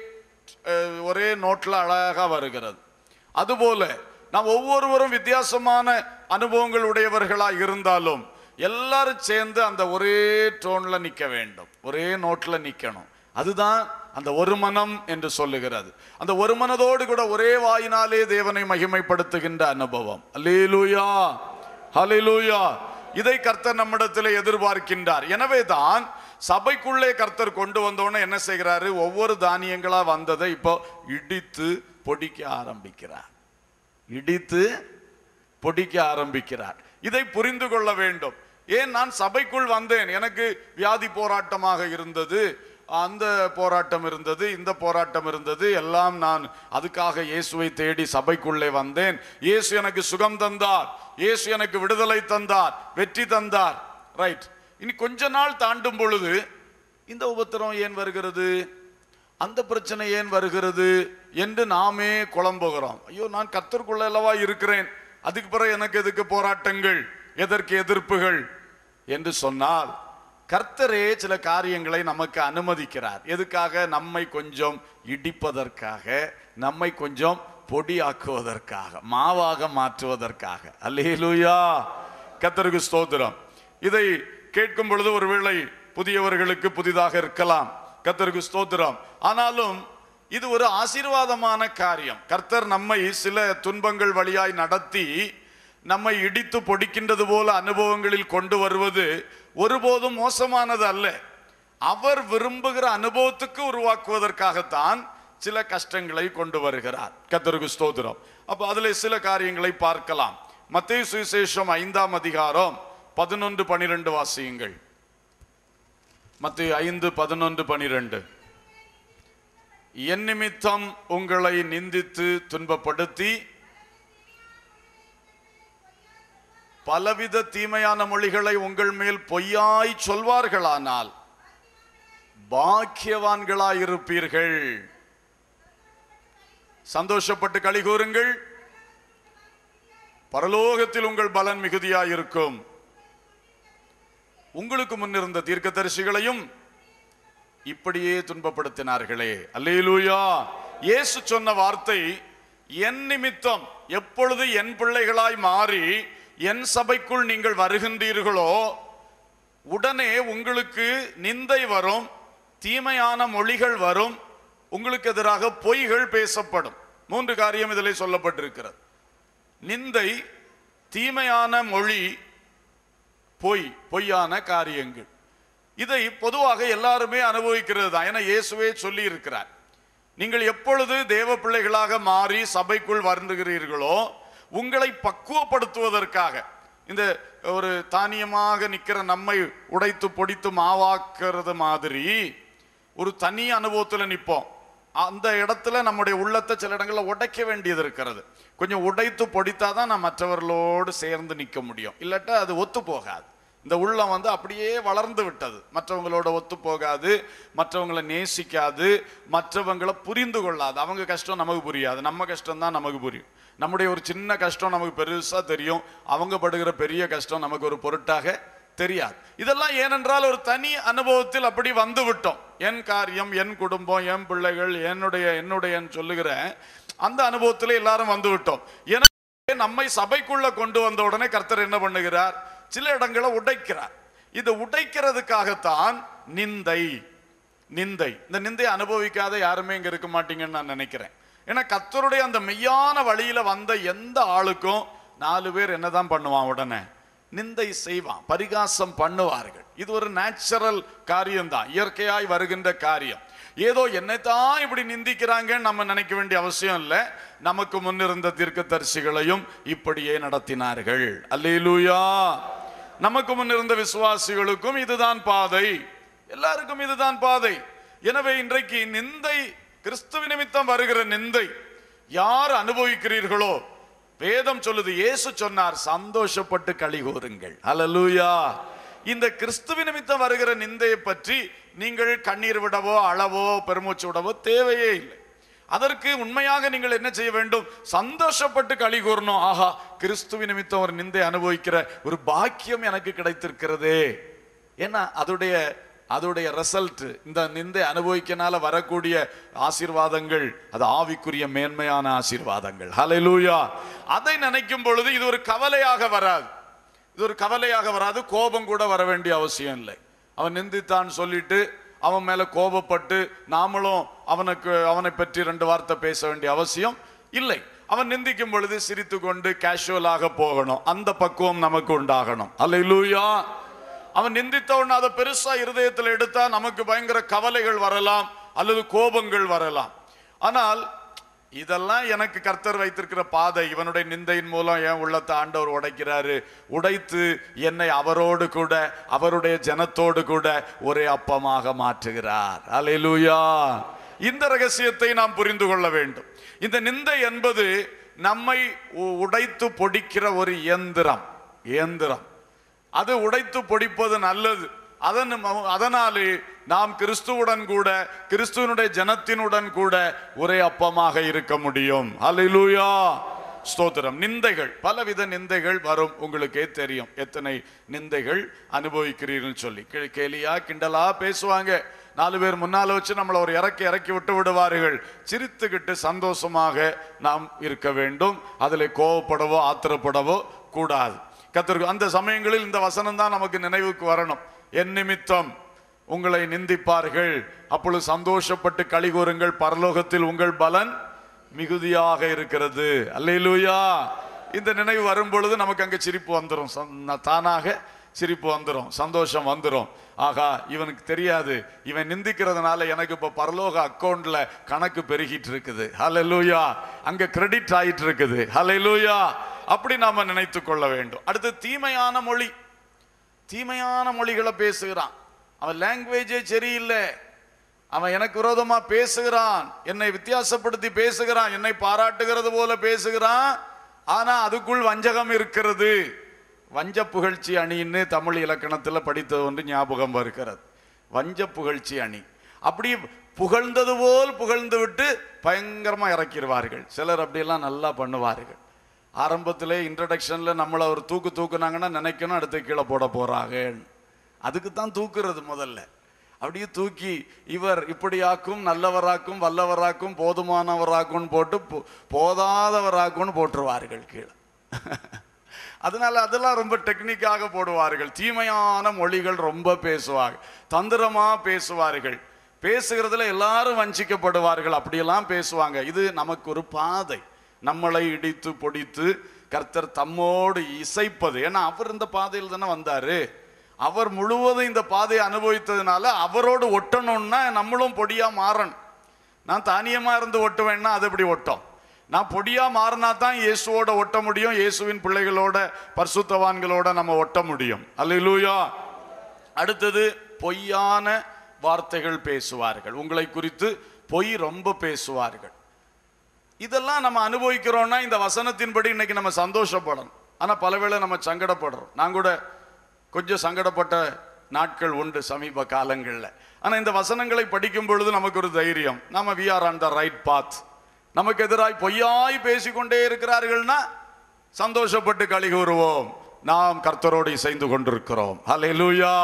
அஹ், ஒரே நோட்ல அழகா வருகிறது அதுபோல நாம் ஒவ்வொருவரும் வித்தியாசமான அனுபவங்கள் உடையவர்களா இருந்தாலும் எல்லாரும் சேர்ந்து அந்த ஒரே டோன்ல நிக்க வேண்டும் ஒரே நோட்ல நிக்கணும் அதுதான் அந்த ஒரு மனம் என்று சொல்லுகிறது அந்த ஒரு மனதோடு கூட ஒரே வாயினாலே தேவனை மகிமைப்படுத்துகின்ற அனுபவம் அல்லேலூயா ஹalleluya இதை கர்த்தர் நம்மிடத்தில் எதிர்பார்க்கின்றார் எனவே தான் சபைக்குள்ளே கர்த்தர் கொண்டு வந்தோன்னு என்ன செய்கிறாரு ஒவ்வொரு தானியங்களா வந்ததை இப்போ இடித்து பொடிக்க ஆரம்பிக்கிறார் இடித்து பொடிக்க ஆரம்பிக்கிறார் இதை புரிந்து கொள்ள வேண்டும் ஏன் நான் சபைக்குள் வந்தேன் எனக்கு வியாதி போராட்டமாக இருந்தது அந்த போராட்டம் இருந்தது இந்த போராட்டம் இருந்தது எல்லாம் நான் அதுக்காக இயேசுவை தேடி சபைக்குள்ளே வந்தேன் இயேசு எனக்கு சுகம் தந்தார் இயேசு எனக்கு விடுதலை தந்தார் வெற்றி தந்தார் ரைட் இனி கொஞ்ச நாள் தாண்டும் பொழுது இந்த உபத்திரம் ஏன் வருகிறது அந்த பிரச்சனை ஏன் வருகிறது என்று நாமே குழம்புகிறோம் ஐயோ நான் கத்தருக்குள்ள அல்லவா இருக்கிறேன் அதுக்கு பிறகு எனக்கு எதுக்கு போராட்டங்கள் எதற்கு எதிர்ப்புகள் என்று சொன்னால் கர்த்தரே சில காரியங்களை நமக்கு அனுமதிக்கிறார் எதுக்காக நம்மை கொஞ்சம் இடிப்பதற்காக நம்மை கொஞ்சம் பொடியாக்குவதற்காக மாவாக மாற்றுவதற்காக அல்லேலூயா கர்த்தருக்கு ஸ்தோத்திரம் இதை கேட்கும் பொழுது ஒருவேளை புதியவர்களுக்கு புதிதாக இருக்கலாம் கர்த்தருக்கு ஸ்தோத்திரம் ஆனாலும் இது ஒரு ஆசீர்வாதமான காரியம் கர்த்தர் நம்மை சில துன்பங்கள் வழியாய் நடத்தி நம்மை இடித்து பொடிக்கின்றது போல அனுபவங்களில் கொண்டு வருவது ஒருபோதும் மோசமானது அல்ல அவர் விரும்புகிற அனுபவத்துக்கு உருவாக்குவதற்காகத்தான் சில கஷ்டங்களை கொண்டு வருகிறார் கர்த்தருக்கு ஸ்தோத்திரம் அப்ப அதுல சில காரியங்களை பார்க்கலாம் மத்தேயு சுவிசேஷம் ஐந்தாம் அதிகாரம் பதினொன்று பனிரெண்டு வாசியுங்கள் மத்திய ஐந்து பதினொன்று பனிரெண்டு என் நிமித்தம் உங்களை நிந்தித்து துன்பப்படுத்தி பலவித தீமையான மொழிகளை உங்கள் மேல் பொய்யாய் சொல்வார்களானால் பாக்கியவான்களாயிருப்பீர்கள் சந்தோஷப்பட்டு களி கூறுங்கள் பரலோகத்தில் உங்கள் பலன் மிகுதியாயிருக்கும் உங்களுக்கு முன்னிருந்த தீர்க்கதரிசிகளையும் இப்படியே துன்பப்படுத்தினார்களே அல்லேலூயா இயேசு சொன்ன வார்த்தை என் நிமித்தம் எப்பொழுது என் பிள்ளைகளாய் மாறி என் சபைக்குள் நீங்கள் வருகின்றீர்களோ உடனே உங்களுக்கு நிந்தை வரும் தீமையான மொழிகள் வரும் உங்களுக்கு எதிராக பொய்கள் பேசப்படும் மூன்று காரியம் இதில் சொல்லப்பட்டிருக்கிறது நிந்தை தீமையான மொழி பொய் பொய்யான காரியங்கள் இதை பொதுவாக எல்லாருமே அனுபவிக்கிறது தான் ஏன்னா இயேசுவே சொல்லி இருக்கிறார் நீங்கள் எப்பொழுது தேவ பிள்ளைகளாக மாறி சபைக்குள் வருந்துகிறீர்களோ உங்களை பக்குவப்படுத்துவதற்காக இந்த ஒரு தானியமாக நிற்கிற நம்மை உடைத்து பொடித்து மாவாக்குறது மாதிரி ஒரு தனி அனுபவத்தில் நிற்போம் அந்த இடத்துல நம்முடைய உள்ளத்தை சில இடங்களில் உடைக்க வேண்டியது இருக்கிறது கொஞ்சம் உடைத்து பொடித்தாதான் நான் மற்றவர்களோடு சேர்ந்து நிற்க முடியும் இல்லாட்டா அது ஒத்து போகாது இந்த உள்ளம் வந்து அப்படியே வளர்ந்து விட்டது மற்றவங்களோட ஒத்து போகாது மற்றவங்களை நேசிக்காது மற்றவங்களை புரிந்து கொள்ளாது அவங்க கஷ்டம் நமக்கு புரியாது நம்ம கஷ்டம் தான் நமக்கு புரியும் நம்முடைய ஒரு சின்ன கஷ்டம் நமக்கு பெருசா தெரியும் அவங்க படுகிற பெரிய கஷ்டம் நமக்கு ஒரு பொருட்டாக தெரியாது இதெல்லாம் ஏனென்றால் ஒரு தனி அனுபவத்தில் அப்படி வந்து விட்டோம் என் காரியம் என் குடும்பம் என் பிள்ளைகள் என்னுடைய என்னுடைய சொல்லுகிற அந்த அனுபவத்தில் எல்லாரும் வந்து விட்டோம் எனவே நம்மை சபைக்குள்ள கொண்டு வந்த உடனே கர்த்தர் என்ன பண்ணுகிறார் சில இடங்களை உடைக்கிறார் இது உடைக்கிறதுக்காகத்தான் நிந்தை நிந்தை இந்த நிந்தை அனுபவிக்காத யாருமே இங்க இருக்க மாட்டீங்கன்னு நான் நினைக்கிறேன் ஏன்னா கர்த்தருடைய அந்த மெய்யான வழியில வந்த எந்த ஆளுக்கும் நாலு பேர் என்னதான் பண்ணுவான் உடனே நிந்தை செய்வான் பரிகாசம் பண்ணுவார்கள் இது ஒரு நேச்சுரல் காரியம்தான் இயற்கையாய் வருகின்ற காரியம் ஏதோ என்னைத்தான் இப்படி நிந்திக்கிறாங்கன்னு நம்ம நினைக்க வேண்டிய அவசியம் இல்லை நமக்கு முன்னிருந்த தீர்க்கதரிசிகளையும் இப்படியே நடத்தினார்கள் அல்லேலூயா நமக்கு முன்னிருந்த விசுவாசிகளுக்கும் இதுதான் பாதை எல்லாருக்கும் இதுதான் பாதை எனவே இன்றைக்கு நிந்தை கிறிஸ்துவ நிமித்தம் வருகிற நிந்தை யார் அனுபவிக்கிறீர்களோ வேதம் சொல்லுது இயேசு சொன்னார் சந்தோஷப்பட்டு களி கூறுங்கள் அல்லேலூயா இந்த கிறிஸ்துவ நிமித்தம் வருகிற நிந்தையை பற்றி நீங்கள் கண்ணீர் விடவோ அளவோ பெருமூச்சு விடவோ தேவையே இல்லை அதற்கு உண்மையாக நீங்கள் என்ன செய்ய வேண்டும் சந்தோஷப்பட்டு களி கூறணும் ஆஹா கிறிஸ்துவ நிமித்தம் ஒரு நிந்தை அனுபவிக்கிற ஒரு பாக்கியம் எனக்கு கிடைத்திருக்கிறதே ஏன்னா அதோடைய அதோடைய ரிசல்ட் இந்த நிந்தை அனுபவிக்கனால வரக்கூடிய ஆசீர்வாதங்கள் அது ஆவிக்குரிய மேன்மையான ஆசீர்வாதங்கள் ஹalleluya அதை நினைக்கும் பொழுது இது ஒரு கவலையாக வராது இது ஒரு கவலையாக வராது கோபம் கூட வர வேண்டிய அவசியம் இல்லை அவன் நிந்தித்தான் சொல்லிட்டு அவன் மேல கோபப்பட்டு நாமளும் அவனுக்கு அவனை பற்றி ரெண்டு வார்த்தை பேச வேண்டிய அவசியம் இல்லை அவன் நிந்திக்கும் பொழுது சிரித்து கொண்டு கேஷுவலாக போகணும் அந்த பக்குவம் நமக்கு உண்டாகணும் அல்லேலூயா அவன் நிந்தித்த உடனே அதை பெருசா இருதயத்தில் எடுத்தா நமக்கு பயங்கர கவலைகள் வரலாம் அல்லது கோபங்கள் வரலாம் ஆனால் இதெல்லாம் எனக்கு கர்த்தர் வைத்திருக்கிற பாதை இவனுடைய நிந்தையின் மூலம் என் உள்ளத்தை ஆண்டவர் உடைக்கிறாரு உடைத்து என்னை அவரோடு கூட அவருடைய ஜனத்தோடு கூட ஒரே அப்பமாக மாற்றுகிறார் அல்லேலூயா இந்த ரகசியத்தை நாம் புரிந்து கொள்ள வேண்டும் இந்த நிந்தை என்பது நம்மை உ- உடைத்து பொடிக்கிற ஒரு இயந்திரம் இயந்திரம் அது உடைத்து பொடிப்பது நல்லது அதன் ம- அதனாலே நாம் கிறிஸ்துவுடன் கூட கிறிஸ்துவனுடைய ஜனத்தினுடன் கூட ஒரே அப்பமாக இருக்க முடியும் அல்லேலூயா ஸ்தோத்திரம் நிந்தைகள் பலவித நிந்தைகள் வரும் உங்களுக்கே தெரியும் எத்தனை நிந்தைகள் அனுபவிக்கிறீர்கள் சொல்லி கே- கேலியா கிண்டலா பேசுவாங்க நாலு பேர் முன்னால வச்சு நம்மளை ஒரு இறக்கி இறக்கி விட்டு விடுவார்கள் சிரித்துக்கிட்டு சந்தோஷமாக நாம் இருக்க வேண்டும் அதில் கோவப்படவோ ஆத்திரப்படவோ கூடாது கத்திருக்கு அந்த சமயங்களில் இந்த வசனம் தான் நமக்கு நினைவுக்கு வரணும் என் நிமித்தம் உங்களை நிந்திப்பார்கள் அப்பொழுது சந்தோஷப்பட்டு களி கூறுங்கள் பரலோகத்தில் உங்கள் பலன் மிகுதியாக இருக்கிறது அல்லேலூயா இந்த நினைவு வரும் பொழுது நமக்கு அங்க சிரிப்பு வந்துடும் சந்- தானாக சிரிப்பு வந்துடும் சந்தோஷம் வந்துடும் ஆகா இவனுக்கு தெரியாது இவன் நிந்திக்கிறதுனால எனக்கு இப்ப பரலோக அக்கவுண்ட்ல கணக்கு பெருகிட்டு இருக்குது ஹalleluya அங்க கிரெடிட் ஆயிட்டு இருக்குது ஹalleluya அப்படி நாம நினைத்து கொள்ள வேண்டும் அடுத்து தீமையான மொழி தீமையான மொழிகளை பேசுகிறான் அவன் லாங்குவேஜே சரியில்லை அவன் எனக்கு விரோதமா பேசுகிறான் என்னை வித்தியாசப்படுத்தி பேசுகிறான் என்னை பாராட்டுகிறது போல பேசுகிறான் ஆனா அதுக்குள் வஞ்சகம் இருக்கிறது வஞ்ச புகழ்ச்சி அணின்னு தமிழ் இலக்கணத்துல படித்தது ஒன்று ஞாபகம் வருகிறது வஞ்ச புகழ்ச்சி அணி அப்படி புகழ்ந்தது போல் புகழ்ந்து விட்டு பயங்கரமா இறக்கிடுவார்கள் சிலர் அப்படியெல்லாம் நல்லா பண்ணுவார்கள் ஆரம்பத்திலே இன்ட்ரடக்ஷன்ல நம்மளை ஒரு தூக்கு தூக்குனாங்கன்னா நினைக்கணும் அடுத்து கீழே போட போறாங்க அதுக்கு தான் தூக்குறது முதல்ல அப்படியே தூக்கி இவர் இப்படியாக்கும் நல்லவராக்கும் வல்லவராக்கும் போதுமானவராக்கும் போட்டு போ- போதாதவராக்கும்னு போட்டுருவார்கள் கீழே அதனால அதெல்லாம் ரொம்ப டெக்னிக்காக போடுவார்கள் தீமையான மொழிகள் ரொம்ப பேசுவாங்க தந்திரமா பேசுவார்கள் பேசுகிறதுல எல்லாரும் வஞ்சிக்கப்படுவார்கள் அப்படியெல்லாம் பேசுவாங்க இது நமக்கு ஒரு பாதை நம்மளை இடித்து பொடித்து கர்த்தர் தம்மோடு இசைப்பது ஏன்னா அவர் இந்த பாதையில் தானே வந்தாரு அவர் முழுவதும் இந்த பாதையை அனுபவித்ததுனால அவரோடு ஒட்டணும்னா நம்மளும் பொடியா மாறணும் நான் தானியமா இருந்து ஒட்டுவேன்னா அது எப்படி ஒட்டும் நான் பொடியா மாறினா தான் இயேசுவோட ஒட்ட முடியும் இயேசுவின் பிள்ளைகளோட பரிசுத்தவான்களோட நம்ம ஒட்ட முடியும் அல்லேலூயா அடுத்தது பொய்யான வார்த்தைகள் பேசுவார்கள் உங்களை குறித்து பொய் ரொம்ப பேசுவார்கள் இதெல்லாம் நம்ம அனுபவிக்கிறோம்னா இந்த வசனத்தின்படி இன்னைக்கு நம்ம சந்தோஷப்படணும் ஆனா பலவேளை நம்ம சங்கடப்படுறோம் நான் கூட கொஞ்சம் சங்கடப்பட்ட நாட்கள் உண்டு சமீப காலங்கள்ல ஆனா இந்த வசனங்களை படிக்கும் பொழுது நமக்கு ஒரு தைரியம் நம்ம we are on the right path நமக்கு எதிராய் பொய்யாய் பேசிக்கொண்டே இருக்கிறார்கள்னா சந்தோஷப்பட்டு களி கூறுவோம் நாம் கர்த்தரோடு இசைந்து கொண்டிருக்கிறோம் ஹalleluya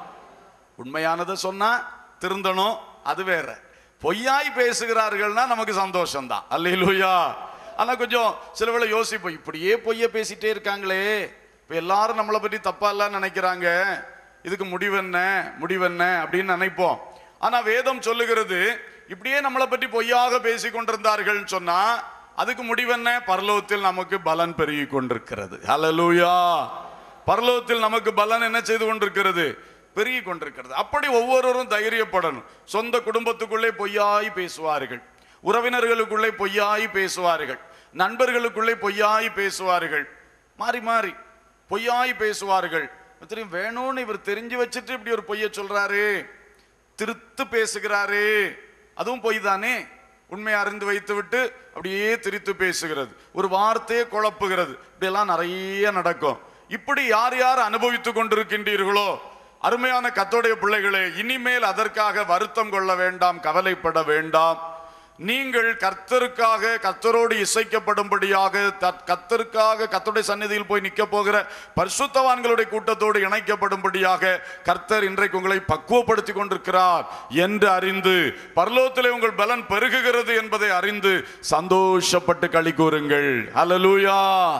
உண்மையானதை சொன்னா திருந்தணும் அது வேற பொய்யாய் பேசுகிறார்கள்னா நமக்கு சந்தோஷம் தான் அல்லேலூயா ஆனா கொஞ்சம் சில வேளை யோசிப்போம் இப்படியே பொய்ய பேசிட்டே இருக்காங்களே இப்ப எல்லாரும் நம்மளை பற்றி தப்பா எல்லாம் நினைக்கிறாங்க இதுக்கு முடிவென்ன முடிவென்ன அப்படின்னு நினைப்போம் ஆனா வேதம் சொல்லுகிறது இப்படியே நம்மளை பற்றி பொய்யாக பேசி கொண்டிருந்தார்கள் சொன்னா அதுக்கு முடிவென்ன பரலோகத்தில் நமக்கு பலன் பெருகி கொண்டிருக்கிறது ஹalleluya பரலோகத்தில் நமக்கு பலன் என்ன செய்து கொண்டிருக்கிறது பெருகி கொண்டிருக்கிறது அப்படி ஒவ்வொருவரும் தைரியப்படணும் சொந்த குடும்பத்துக்குள்ளே பொய்யாய் பேசுவார்கள் உறவினர்களுக்குள்ளே பொய்யாய் பேசுவார்கள் நண்பர்களுக்குள்ளே பொய்யாய் பேசுவார்கள் மாறி மாறி பொய்யாய் பேசுவார்கள் தெரியும் வேணும்னு இவர் தெரிஞ்சு வச்சுட்டு இப்படி ஒரு பொய்ய சொல்றாரு திருத்து பேசுகிறாரு அதுவும் பொய் தானே உண்மையை அறிந்து வைத்து விட்டு அப்படியே திரித்து பேசுகிறது ஒரு வார்த்தையை குழப்புகிறது இப்படியெல்லாம் நிறைய நடக்கும் இப்படி யார் யார் அனுபவித்துக் கொண்டிருக்கின்றீர்களோ அருமையான கத்தோடைய பிள்ளைகளே இனிமேல் அதற்காக வருத்தம் கொள்ள வேண்டாம் கவலைப்பட வேண்டாம் நீங்கள் கர்த்தருக்காக கர்த்தரோடு இசைக்கப்படும்படியாக த- கர்த்தருக்காக கர்த்தருடைய சந்நிதியில் போய் நிற்க போகிற பரிசுத்தவான்களுடைய கூட்டத்தோடு இணைக்கப்படும்படியாக கர்த்தர் இன்றைக்கு உங்களை பக்குவப்படுத்தி கொண்டிருக்கிறார் என்று அறிந்து பரலோகத்திலே உங்கள் பலன் பெருகுகிறது என்பதை அறிந்து சந்தோஷப்பட்டு களி கூறுங்கள் ஹalleluya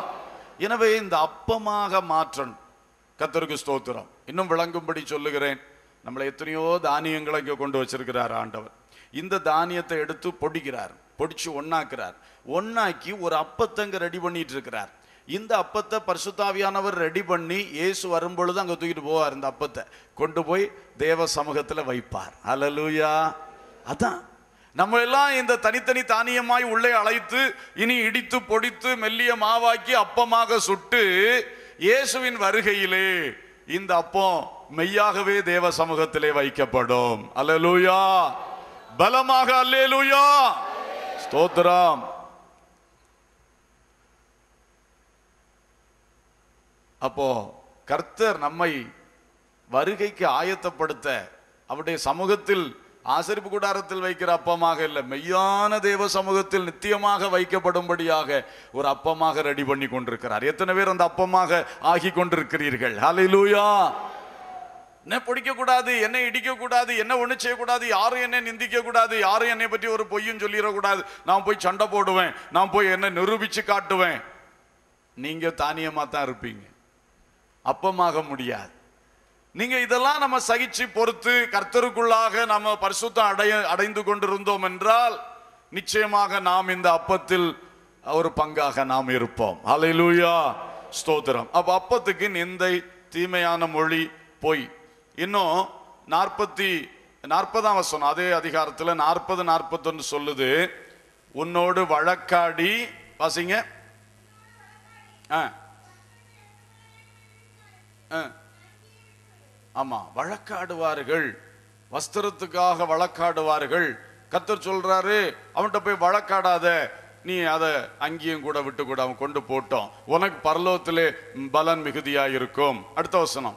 எனவே இந்த அப்பமாக மாற்றணும் கர்த்தருக்கு ஸ்தோத்திரம் இன்னும் விளங்கும்படி சொல்லுகிறேன் நம்மளை எத்தனையோ தானியங்களை இங்கே கொண்டு வச்சிருக்கிறார் ஆண்டவர் இந்த தானியத்தை எடுத்து பொடிக்கிறார் பொடிச்சு ஒண்ணாக்குறார் ஒண்ணாக்கி ஒரு அப்பத்தங்க ரெடி பண்ணிட்டு இருக்கிறார் இந்த அப்பத்தை பரிசுத்தாவியானவர் ரெடி பண்ணி இயேசு வரும்பொழுது அங்க தூக்கிட்டு போவார் இந்த அப்பத்தை கொண்டு போய் தேவ சமூகத்துல வைப்பார் ஹalleluya அதான் நம்ம எல்லாம் இந்த தனித்தனி தானியமாய் உள்ளே அழைத்து இனி இடித்து பொடித்து மெல்லிய மாவாக்கி அப்பமாக சுட்டு இயேசுவின் வருகையிலே இந்த அப்பம் மெய்யாகவே தேவ சமூகத்திலே வைக்கப்படும் அல்லேலூயா பலமாக அல்லேலூயா ஸ்தோத்திரம் அப்போ கர்த்தர் நம்மை வருகைக்கு ஆயத்தப்படுத்த அவருடைய சமூகத்தில் ஆசரிப்பு கூடாரத்தில் வைக்கிற அப்பமாக இல்லை மெய்யான தேவ சமூகத்தில் நித்தியமாக வைக்கப்படும்படியாக ஒரு அப்பமாக ரெடி பண்ணி கொண்டிருக்கிறார் எத்தனை பேர் அந்த அப்பமாக ஆகி கொண்டிருக்கிறீர்கள் ஹalleluya என்ன பிடிக்க கூடாது என்னை இடிக்க கூடாது என்ன ஒண்ணு செய்யக்கூடாது யாரும் என்னை நிந்திக்க கூடாது யாரும் என்னை பற்றி ஒரு பொய்யும் சொல்லிடக்கூடாது நான் போய் சண்டை போடுவேன் நான் போய் என்ன நிரூபிச்சு காட்டுவேன் நீங்க தானியமா தான் இருப்பீங்க அப்பமாக முடியாது நீங்க இதெல்லாம் நம்ம சகிச்சு பொறுத்து கர்த்தருக்குள்ளாக நம்ம பரிசுத்தம் அடைய அடைந்து கொண்டிருந்தோம் என்றால் நிச்சயமாக நாம் இந்த அப்பத்தில் ஒரு பங்காக நாம் இருப்போம் ஹalleluya ஸ்தோத்திரம் அப்ப அப்பத்துக்கு நிந்தை தீமையான மொழி பொய் இன்னும் நாற்பத்தி நாற்பதாம் வசனம் அதே அதிகாரத்துல நாற்பது நாற்பத்தொன்னு சொல்லுது உன்னோடு வழக்காடி வாசிங்க ஆ ஆ ஆமா வழக்காடுவார்கள் வஸ்திரத்துக்காக வழக்காடுவார்கள் கத்தர் சொல்றாரு அவன்கிட்ட போய் வழக்காடாத நீ அதை அங்கேயும் கூட விட்டு கூட அவன் கொண்டு போட்டோம் உனக்கு பரலோகத்திலே பலன் மிகுதியா இருக்கும் அடுத்த வசனம்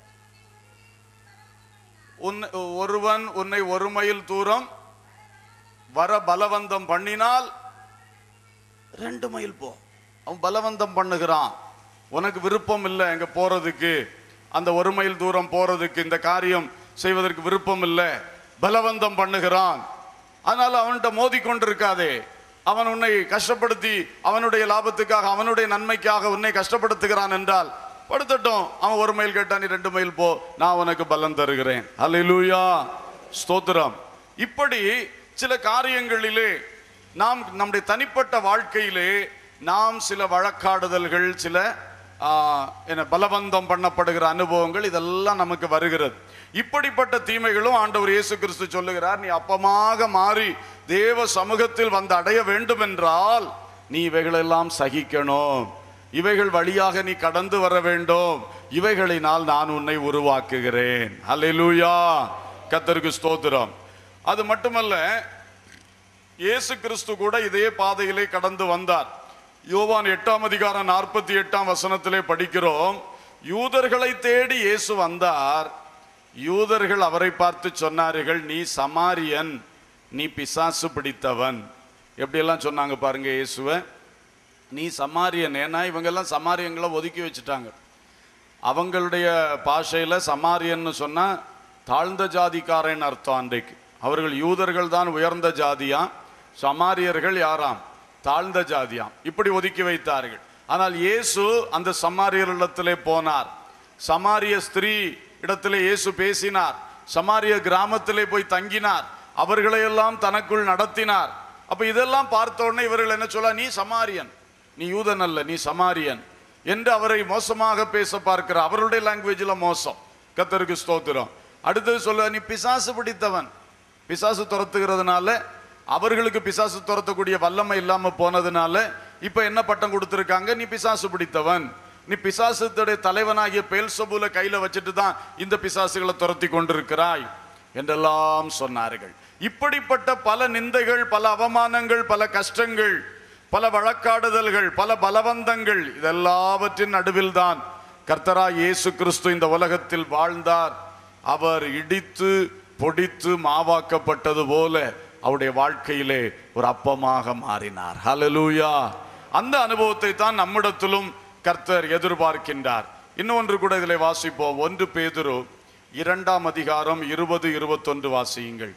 உன் ஒருவன் உன்னை ஒரு மைல் தூரம் வர பலவந்தம் பண்ணினால் ரெண்டு மைல் போ அவன் பலவந்தம் பண்ணுகிறான் உனக்கு விருப்பம் இல்லை எங்க போறதுக்கு அந்த ஒரு மைல் தூரம் போறதுக்கு இந்த காரியம் செய்வதற்கு விருப்பம் இல்லை பலவந்தம் பண்ணுகிறான் அதனால அவன்கிட்ட மோதி கொண்டிருக்காதே அவன் உன்னை கஷ்டப்படுத்தி அவனுடைய லாபத்துக்காக அவனுடைய நன்மைக்காக உன்னை கஷ்டப்படுத்துகிறான் என்றால் படுத்தட்டும் அவன் ஒரு மைல் கேட்டா நீ ரெண்டு மைல் போ நான் உனக்கு பலன் தருகிறேன் அல்லேலூயா ஸ்தோத்திரம் இப்படி சில காரியங்களிலே நாம் நம்முடைய தனிப்பட்ட வாழ்க்கையிலே நாம் சில வழக்காடுதல்கள் சில ஆ, என்ன பலவந்தம் பண்ணப்படுகிற அனுபவங்கள் இதெல்லாம் நமக்கு வருகிறது இப்படிப்பட்ட தீமைகளும் ஆண்டவர் இயேசு கிறிஸ்து சொல்லுகிறார் நீ அப்பமாக மாறி தேவ சமூகத்தில் வந்து அடைய வேண்டும் என்றால் நீ இவைகளெல்லாம் சகிக்கணும் இவைகள் வழியாக நீ கடந்து வர வேண்டும் இவைகளினால் நான் உன்னை உருவாக்குகிறேன் அல்லேலூயா கத்தருக்கு ஸ்தோத்திரம் அது மட்டுமல்ல இயேசு கிறிஸ்து கூட இதே பாதையிலே கடந்து வந்தார் யோவான் எட்டாம் அதிகாரம் நாற்பத்தி எட்டாம் வசனத்திலே படிக்கிறோம் யூதர்களை தேடி இயேசு வந்தார் யூதர்கள் அவரை பார்த்து சொன்னார்கள் நீ சமாரியன் நீ பிசாசு பிடித்தவன் எப்படியெல்லாம் சொன்னாங்க பாருங்க இயேசுவை நீ சமாரியன் ஏன்னா இவங்கெல்லாம் சமாரியங்களை ஒதுக்கி வச்சுட்டாங்க அவங்களுடைய பாஷையில சமாரியன்னு சொன்னா தாழ்ந்த ஜாதிக்காரன் அர்த்தம் அன்றைக்கு அவர்கள் யூதர்கள் தான் உயர்ந்த ஜாதியா சமாரியர்கள் யாராம் தாழ்ந்த ஜாதியாம் இப்படி ஒதுக்கி வைத்தார்கள் ஆனால் இயேசு அந்த சமாரியர்களிடத்திலே போனார் சமாரிய ஸ்திரீ இடத்திலே இயேசு பேசினார் சமாரிய கிராமத்திலே போய் தங்கினார் அவர்களையெல்லாம் தனக்குள் நடத்தினார் அப்ப இதெல்லாம் பார்த்த உடனே இவர்கள் என்ன சொல்ல நீ சமாரியன் நீ யூதன் அல்ல நீ சமாரியன் என்று அவரை மோசமாக பேச பார்க்கிறார் அவருடைய லாங்குவேஜில் மோசம் கத்தருக்கு ஸ்தோத்திரம் அடுத்தது சொல்ல நீ பிசாசு பிடித்தவன் பிசாசு துரத்துகிறதுனால அவர்களுக்கு பிசாசு துரத்தக்கூடிய வல்லமை இல்லாம போனதுனால இப்ப என்ன பட்டம் கொடுத்திருக்காங்க நீ பிசாசு பிடித்தவன் நீ பிசாசுடைய தலைவனாகிய பேல்சபூல கையில வச்சுட்டு தான் இந்த பிசாசுகளை துரத்தி கொண்டிருக்கிறாய் என்றெல்லாம் சொன்னார்கள் இப்படிப்பட்ட பல நிந்தைகள் பல அவமானங்கள் பல கஷ்டங்கள் பல வழக்காடுதல்கள் பல பலவந்தங்கள் இதெல்லாவற்றின் நடுவில் தான் கர்த்தரா இயேசு கிறிஸ்து இந்த உலகத்தில் வாழ்ந்தார் அவர் இடித்து பொடித்து மாவாக்கப்பட்டது போல அவருடைய வாழ்க்கையிலே ஒரு அப்பமாக மாறினார் ஹalleluya அந்த அனுபவத்தை தான் நம்மிடத்திலும் கர்த்தர் எதிர்பார்க்கின்றார் இன்னொன்று கூட இதில் வாசிப்போம் ஒன்று பேதுரு இரண்டாம் அதிகாரம் இருபது இருபத்தொன்று வாசியுங்கள்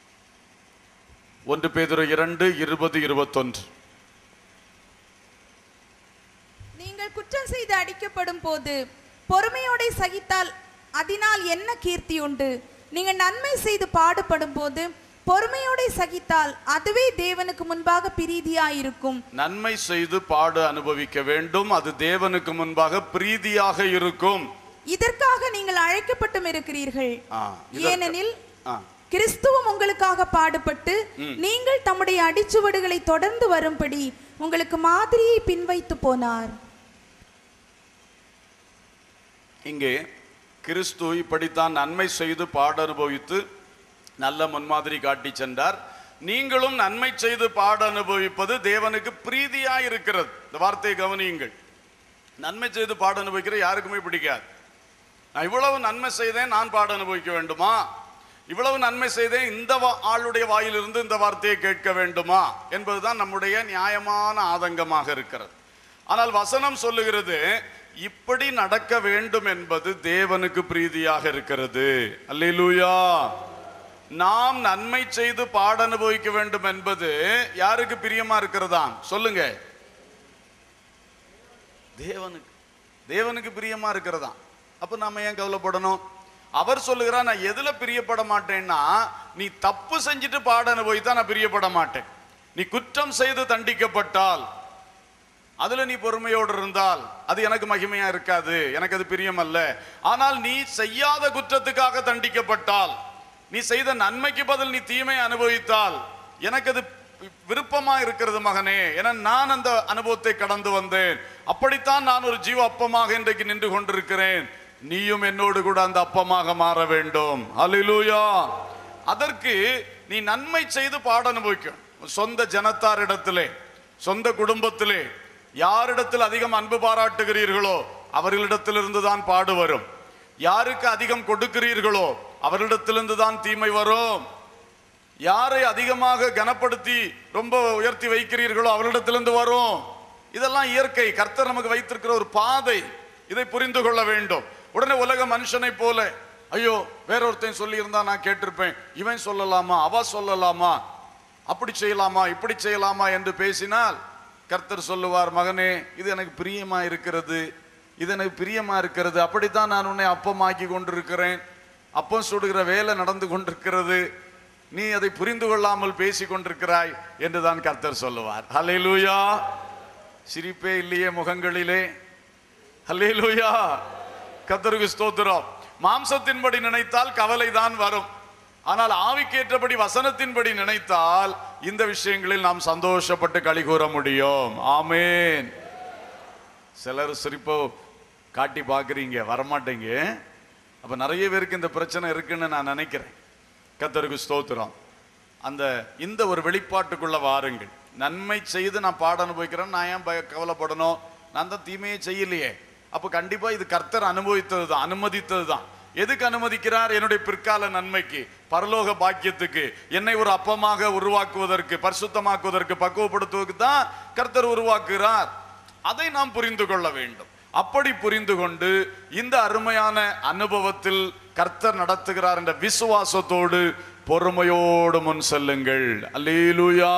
ஒன்று பேதுரு இரண்டு இருபது இருபத்தொன்று நீங்கள் குற்றம் செய்து அடிக்கப்படும் போது பொறுமையோட சகித்தால் அதனால் என்ன கீர்த்தி உண்டு நீங்கள் நன்மை செய்து பாடுபடும் போது பொறுமையோட சகித்தால் அதுவே தேவனுக்கு முன்பாக பிரீதியாயிருக்கும் நன்மை செய்து பாடு அனுபவிக்க வேண்டும் அது தேவனுக்கு முன்பாக பிரீதியாக இருக்கும் இதற்காக நீங்கள் அழைக்கப்பட்டும் இருக்கிறீர்கள் ஆ, இதற்கு- ஏனெனில் ஆ. கிறிஸ்துவும் உங்களுக்காக பாடுபட்டு நீங்கள் தம்முடைய அடிச்சுவடுகளை தொடர்ந்து வரும்படி உங்களுக்கு மாதிரியை பின்வைத்து போனார் இங்கே கிறிஸ்து இப்படித்தான் நன்மை செய்து பாட அனுபவித்து நல்ல முன்மாதிரி காட்டி சென்றார் நீங்களும் நன்மை செய்து பாட அனுபவிப்பது தேவனுக்கு பிரீதியாய் இருக்கிறது இந்த வார்த்தையை கவனியுங்கள் நன்மை செய்து பாட அனுபவிக்கிற யாருக்குமே பிடிக்காது நான் இவ்வளவு நன்மை செய்தேன் நான் பாட அனுபவிக்க வேண்டுமா இவ்வளவு நன்மை செய்தேன் இந்த வா- ஆளுடைய வாயிலிருந்து இந்த வார்த்தையை கேட்க வேண்டுமா என்பதுதான் நம்முடைய நியாயமான ஆதங்கமாக இருக்கிறது ஆனால் வசனம் சொல்லுகிறது இப்படி நடக்க வேண்டும் என்பது தேவனுக்கு பிரீதியாக இருக்கிறது அல்லேலூயா நாம் நன்மை செய்து பாட அனுபவிக்க வேண்டும் என்பது யாருக்கு பிரியமா இருக்கிறதா சொல்லுங்க தேவனுக்கு தேவனுக்கு பிரியமா இருக்கிறதா அப்ப நாம ஏன் கவலைப்படணும் அவர் சொல்லுகிறார் நான் எதுல பிரியப்பட மாட்டேன்னா நீ தப்பு செஞ்சுட்டு பாட அனுபவித்தா நான் பிரியப்பட மாட்டேன் நீ குற்றம் செய்து தண்டிக்கப்பட்டால் அதுல நீ பொறுமையோடு இருந்தால் அது எனக்கு மகிமையா இருக்காது எனக்கு அது பிரியம் அல்ல ஆனால் நீ செய்யாத குற்றத்துக்காக தண்டிக்கப்பட்டால் நீ செய்த நன்மைக்கு பதில் நீ தீமை அனுபவித்தால் எனக்கு அது விருப்பமா இருக்கிறது மகனே என நான் அந்த அனுபவத்தை கடந்து வந்தேன் அப்படித்தான் நான் ஒரு ஜீவ அப்பமாக இன்றைக்கு நின்று கொண்டிருக்கிறேன் நீயும் என்னோடு கூட அந்த அப்பமாக மாற வேண்டும் அல்லேலூயா அதற்கு நீ நன்மை செய்து பாட அனுபவிக்கும் சொந்த ஜனத்தாரிடத்திலே சொந்த குடும்பத்திலே யாரிடத்தில் அதிகம் அன்பு பாராட்டுகிறீர்களோ அவர்களிடத்திலிருந்து தான் பாடு வரும் யாருக்கு அதிகம் கொடுக்கிறீர்களோ அவரிடத்திலிருந்து தான் தீமை வரும் யாரை அதிகமாக கனப்படுத்தி ரொம்ப உயர்த்தி வைக்கிறீர்களோ அவரிடத்திலிருந்து வரும் இதெல்லாம் இயற்கை கர்த்தர் நமக்கு வைத்திருக்கிற ஒரு பாதை இதை புரிந்து கொள்ள வேண்டும் உடனே உலக மனுஷனை போல ஐயோ வேற ஒருத்தன் சொல்லி இருந்தா நான் கேட்டிருப்பேன் இவன் சொல்லலாமா அவ சொல்லலாமா அப்படி செய்யலாமா இப்படி செய்யலாமா என்று பேசினால் கர்த்தர் சொல்லுவார் மகனே இது எனக்கு பிரியமா இருக்கிறது இது எனக்கு பிரியமா இருக்கிறது அப்படித்தான் நான் உன்னை அப்பமாக்கி கொண்டிருக்கிறேன் அப்பம் சுடுகிற வேலை நடந்து கொண்டிருக்கிறது நீ அதை புரிந்து கொள்ளாமல் பேசி கொண்டிருக்கிறாய் என்று தான் கர்த்தர் சொல்லுவார் ஹalleluya சிரிப்பே இல்லையே முகங்களிலே ஹalleluya கர்த்தருக்கு ஸ்தோத்திரம் மாம்சத்தின்படி நினைத்தால் கவலை தான் வரும் ஆனால் ஆவிக்கேற்றபடி வசனத்தின்படி நினைத்தால் இந்த விஷயங்களில் நாம் சந்தோஷப்பட்டு களி கூற முடியும் ஆமேன் சிலர் சிரிப்போ காட்டி பார்க்குறீங்க வரமாட்டீங்க அப்ப நிறைய பேருக்கு இந்த பிரச்சனை இருக்குன்னு நான் நினைக்கிறேன் கத்தருக்கு ஸ்தோத்திரம் அந்த இந்த ஒரு வெளிப்பாட்டுக்குள்ள வாருங்கள் நன்மை செய்து நான் பாட அனுபவிக்கிறேன் நான் ஏன் பய கவலைப்படணும் நான் தான் தீமையை செய்யலையே அப்ப கண்டிப்பா இது கர்த்தர் அனுபவித்தது தான் அனுமதித்தது தான் எதுக்கு அனுமதிக்கிறார் என்னுடைய பிற்கால நன்மைக்கு பரலோக பாக்கியத்துக்கு என்னை ஒரு அப்பமாக உருவாக்குவதற்கு பரிசுத்தமாக்குவதற்கு பக்குவப்படுத்துவதற்கு தான் கர்த்தர் உருவாக்குகிறார் அதை நாம் புரிந்து கொள்ள வேண்டும் அப்படி புரிந்து கொண்டு இந்த அருமையான அனுபவத்தில் கர்த்தர் நடத்துகிறார் என்ற விசுவாசத்தோடு பொறுமையோடு முன் செல்லுங்கள் அல்லேலூயா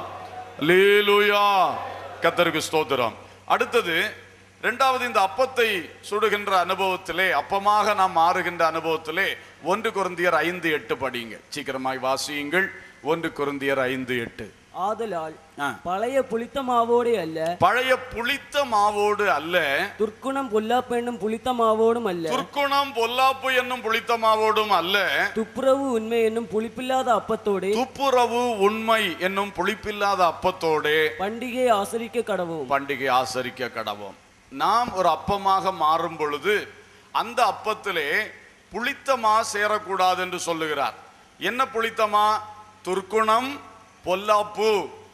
அல்லேலூயா கர்த்தருக்கு ஸ்தோத்திரம் அடுத்தது இரண்டாவது இந்த அப்பத்தை சுடுகின்ற அனுபவத்திலே அப்பமாக நாம் மாறுகின்ற அனுபவத்திலே ஒன்று குருந்தியர் ஐந்து எட்டு படிங்க சீக்கிரமாய் வாசியுங்கள் ஒன்று குருந்தியர் ஐந்து எட்டு ஆதலால் ஆ. பழைய புளித்த மாவோடே அல்ல பழைய புளித்த மாவோடு அல்ல துர்க்குணம் பொல்லாப்பு என்னும் புளித்த மாவோடும் அல்ல துர்க்குணம் பொல்லாப்பு என்னும் புளித்த மாவோடும் அல்ல துப்புரவு உண்மை என்னும் புளிப்பில்லாத அப்பத்தோடே துப்புரவு உண்மை என்னும் புளிப்பில்லாத அப்பத்தோடே பண்டிகையை ஆசரிக்க கடவும் பண்டிகை ஆசரிக்க கடவோம் நாம் ஒரு அப்பமாக மாறும் பொழுது அந்த அப்பத்திலே புளித்தமா சேரக்கூடாது என்று சொல்லுகிறார் என்ன புளித்தமா துர்க்குணம் பொல்லாப்பு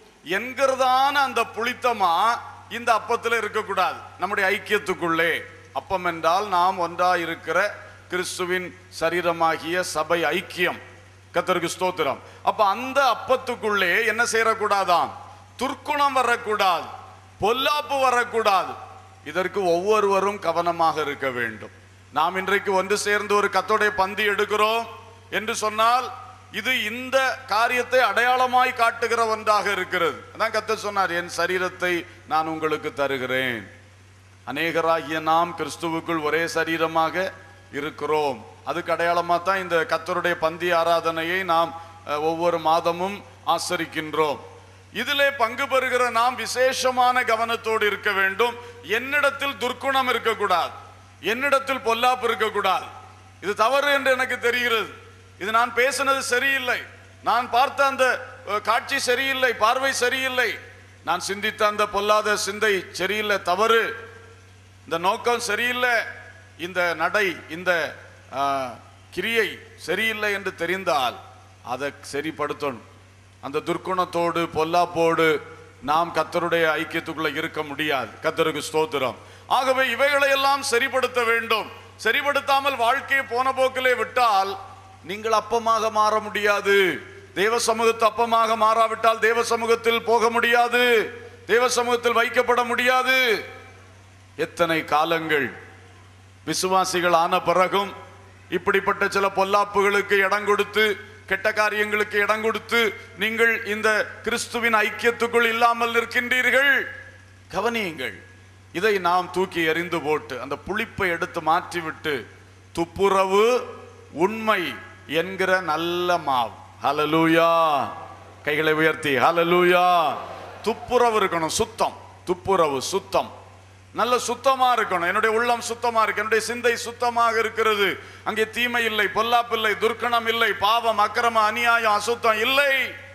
என்கிறதான அந்த புளித்தமா இந்த அப்பத்தில் இருக்கக்கூடாது நம்முடைய ஐக்கியத்துக்குள்ளே அப்பம் என்றால் நாம் ஒன்றா இருக்கிற கிறிஸ்துவின் சரீரமாகிய சபை ஐக்கியம் கத்தருக்கு ஸ்தோத்திரம் அப்ப அந்த அப்பத்துக்குள்ளே என்ன சேரக்கூடாதாம் துர்க்குணம் வரக்கூடாது பொல்லாப்பு வரக்கூடாது இதற்கு ஒவ்வொருவரும் கவனமாக இருக்க வேண்டும் நாம் இன்றைக்கு ஒன்று சேர்ந்து ஒரு கத்தோடைய பந்தி எடுக்கிறோம் என்று சொன்னால் இது இந்த காரியத்தை அடையாளமாய் காட்டுகிற ஒன்றாக இருக்கிறது அதான் கத்தர் சொன்னார் என் சரீரத்தை நான் உங்களுக்கு தருகிறேன் அநேகராகிய நாம் கிறிஸ்துவுக்குள் ஒரே சரீரமாக இருக்கிறோம் அதுக்கு அடையாளமா தான் இந்த கத்தருடைய பந்தி ஆராதனையை நாம் அஹ், ஒவ்வொரு மாதமும் ஆசரிக்கின்றோம் இதிலே பங்கு பெறுகிற நாம் விசேஷமான கவனத்தோடு இருக்க வேண்டும் என்னிடத்தில் துர்க்குணம் இருக்கக்கூடாது என்னிடத்தில் பொல்லாப்பு இருக்கக்கூடாது இது தவறு என்று எனக்கு தெரிகிறது இது நான் பேசினது சரியில்லை நான் பார்த்த அந்த அஹ், காட்சி சரியில்லை பார்வை சரியில்லை நான் சிந்தித்த அந்த பொல்லாத சிந்தை சரியில்லை தவறு இந்த நோக்கம் சரியில்லை இந்த நடை இந்த ஆ, கிரியை சரியில்லை என்று தெரிந்தால் அதை சரிப்படுத்தணும் அந்த துர்க்குணத்தோடு பொல்லாப்போடு நாம் கத்தருடைய ஐக்கியத்துக்குள்ள இருக்க முடியாது கத்தருக்கு ஸ்தோத்திரம் ஆகவே இவைகளை எல்லாம் சரிப்படுத்த வேண்டும் சரிப்படுத்தாமல் வாழ்க்கையை போன போக்கிலே விட்டால் நீங்கள் அப்பமாக மாற முடியாது தேவ சமூகத்து அப்பமாக மாறாவிட்டால் தேவ சமூகத்தில் போக முடியாது தேவ சமூகத்தில் வைக்கப்பட முடியாது எத்தனை காலங்கள் விசுவாசிகள் ஆன பிறகும் இப்படிப்பட்ட சில பொல்லாப்புகளுக்கு இடம் கொடுத்து கெட்ட காரியங்களுக்கு இடம் கொடுத்து நீங்கள் இந்த கிறிஸ்துவின் ஐக்கியத்துக்குள் இல்லாமல் நிற்கின்றீர்கள் கவனியுங்கள் இதை நாம் தூக்கி எறிந்து போட்டு அந்த புளிப்பை எடுத்து மாற்றிவிட்டு துப்புரவு உண்மை என்கிற நல்ல மாவு ஹalleluya கைகளை உயர்த்தி ஹalleluya துப்புரவு இருக்கணும் சுத்தம் துப்புரவு சுத்தம் நல்ல சுத்தமா இருக்கணும் என்னுடைய உள்ளம் சுத்தமா இருக்கு என்னுடைய சிந்தை சுத்தமாக இருக்கிறது அங்கே தீமை இல்லை பொல்லாப்பு இல்லை துர்க்கணம் இல்லை பாவம் அக்கிரம அநியாயம் அசுத்தம் இல்லை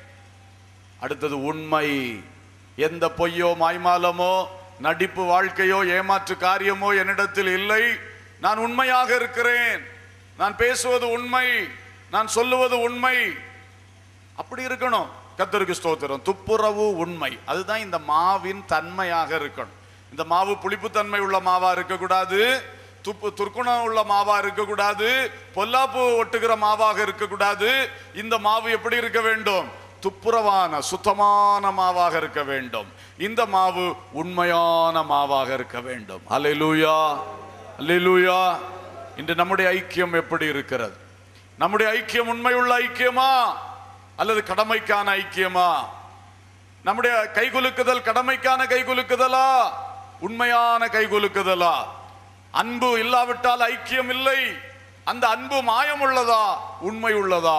அடுத்தது உண்மை எந்த பொய்யோ மாய்மாலமோ நடிப்பு வாழ்க்கையோ ஏமாற்று காரியமோ என்னிடத்தில் இல்லை நான் உண்மையாக இருக்கிறேன் நான் பேசுவது உண்மை நான் சொல்லுவது உண்மை அப்படி இருக்கணும் கத்தருக்கு ஸ்தோத்திரம் துப்புரவு உண்மை அதுதான் இந்த மாவின் தன்மையாக இருக்கணும் இந்த மாவு புளிப்புத்தன்மை உள்ள மாவா இருக்கக்கூடாது துப்பு துர்க்குணம் உள்ள மாவா இருக்கக்கூடாது பொல்லாப்பு ஒட்டுகிற மாவாக இருக்கக்கூடாது இந்த மாவு எப்படி இருக்க வேண்டும் துப்புரவான சுத்தமான மாவாக இருக்க வேண்டும் இந்த மாவு உண்மையான மாவாக இருக்க வேண்டும் அல்லேலூயா அல்லேலூயா இன்று நம்முடைய ஐக்கியம் எப்படி இருக்கிறது நம்முடைய ஐக்கியம் உண்மையுள்ள ஐக்கியமா அல்லது கடமைக்கான ஐக்கியமா நம்முடைய கைகுலுக்குதல் கடமைக்கான கைகுலுக்குதலா உண்மையான கைகுலுக்குதலா அன்பு இல்லாவிட்டால் ஐக்கியம் இல்லை அந்த அன்பு மாயம் உள்ளதா உண்மை உள்ளதா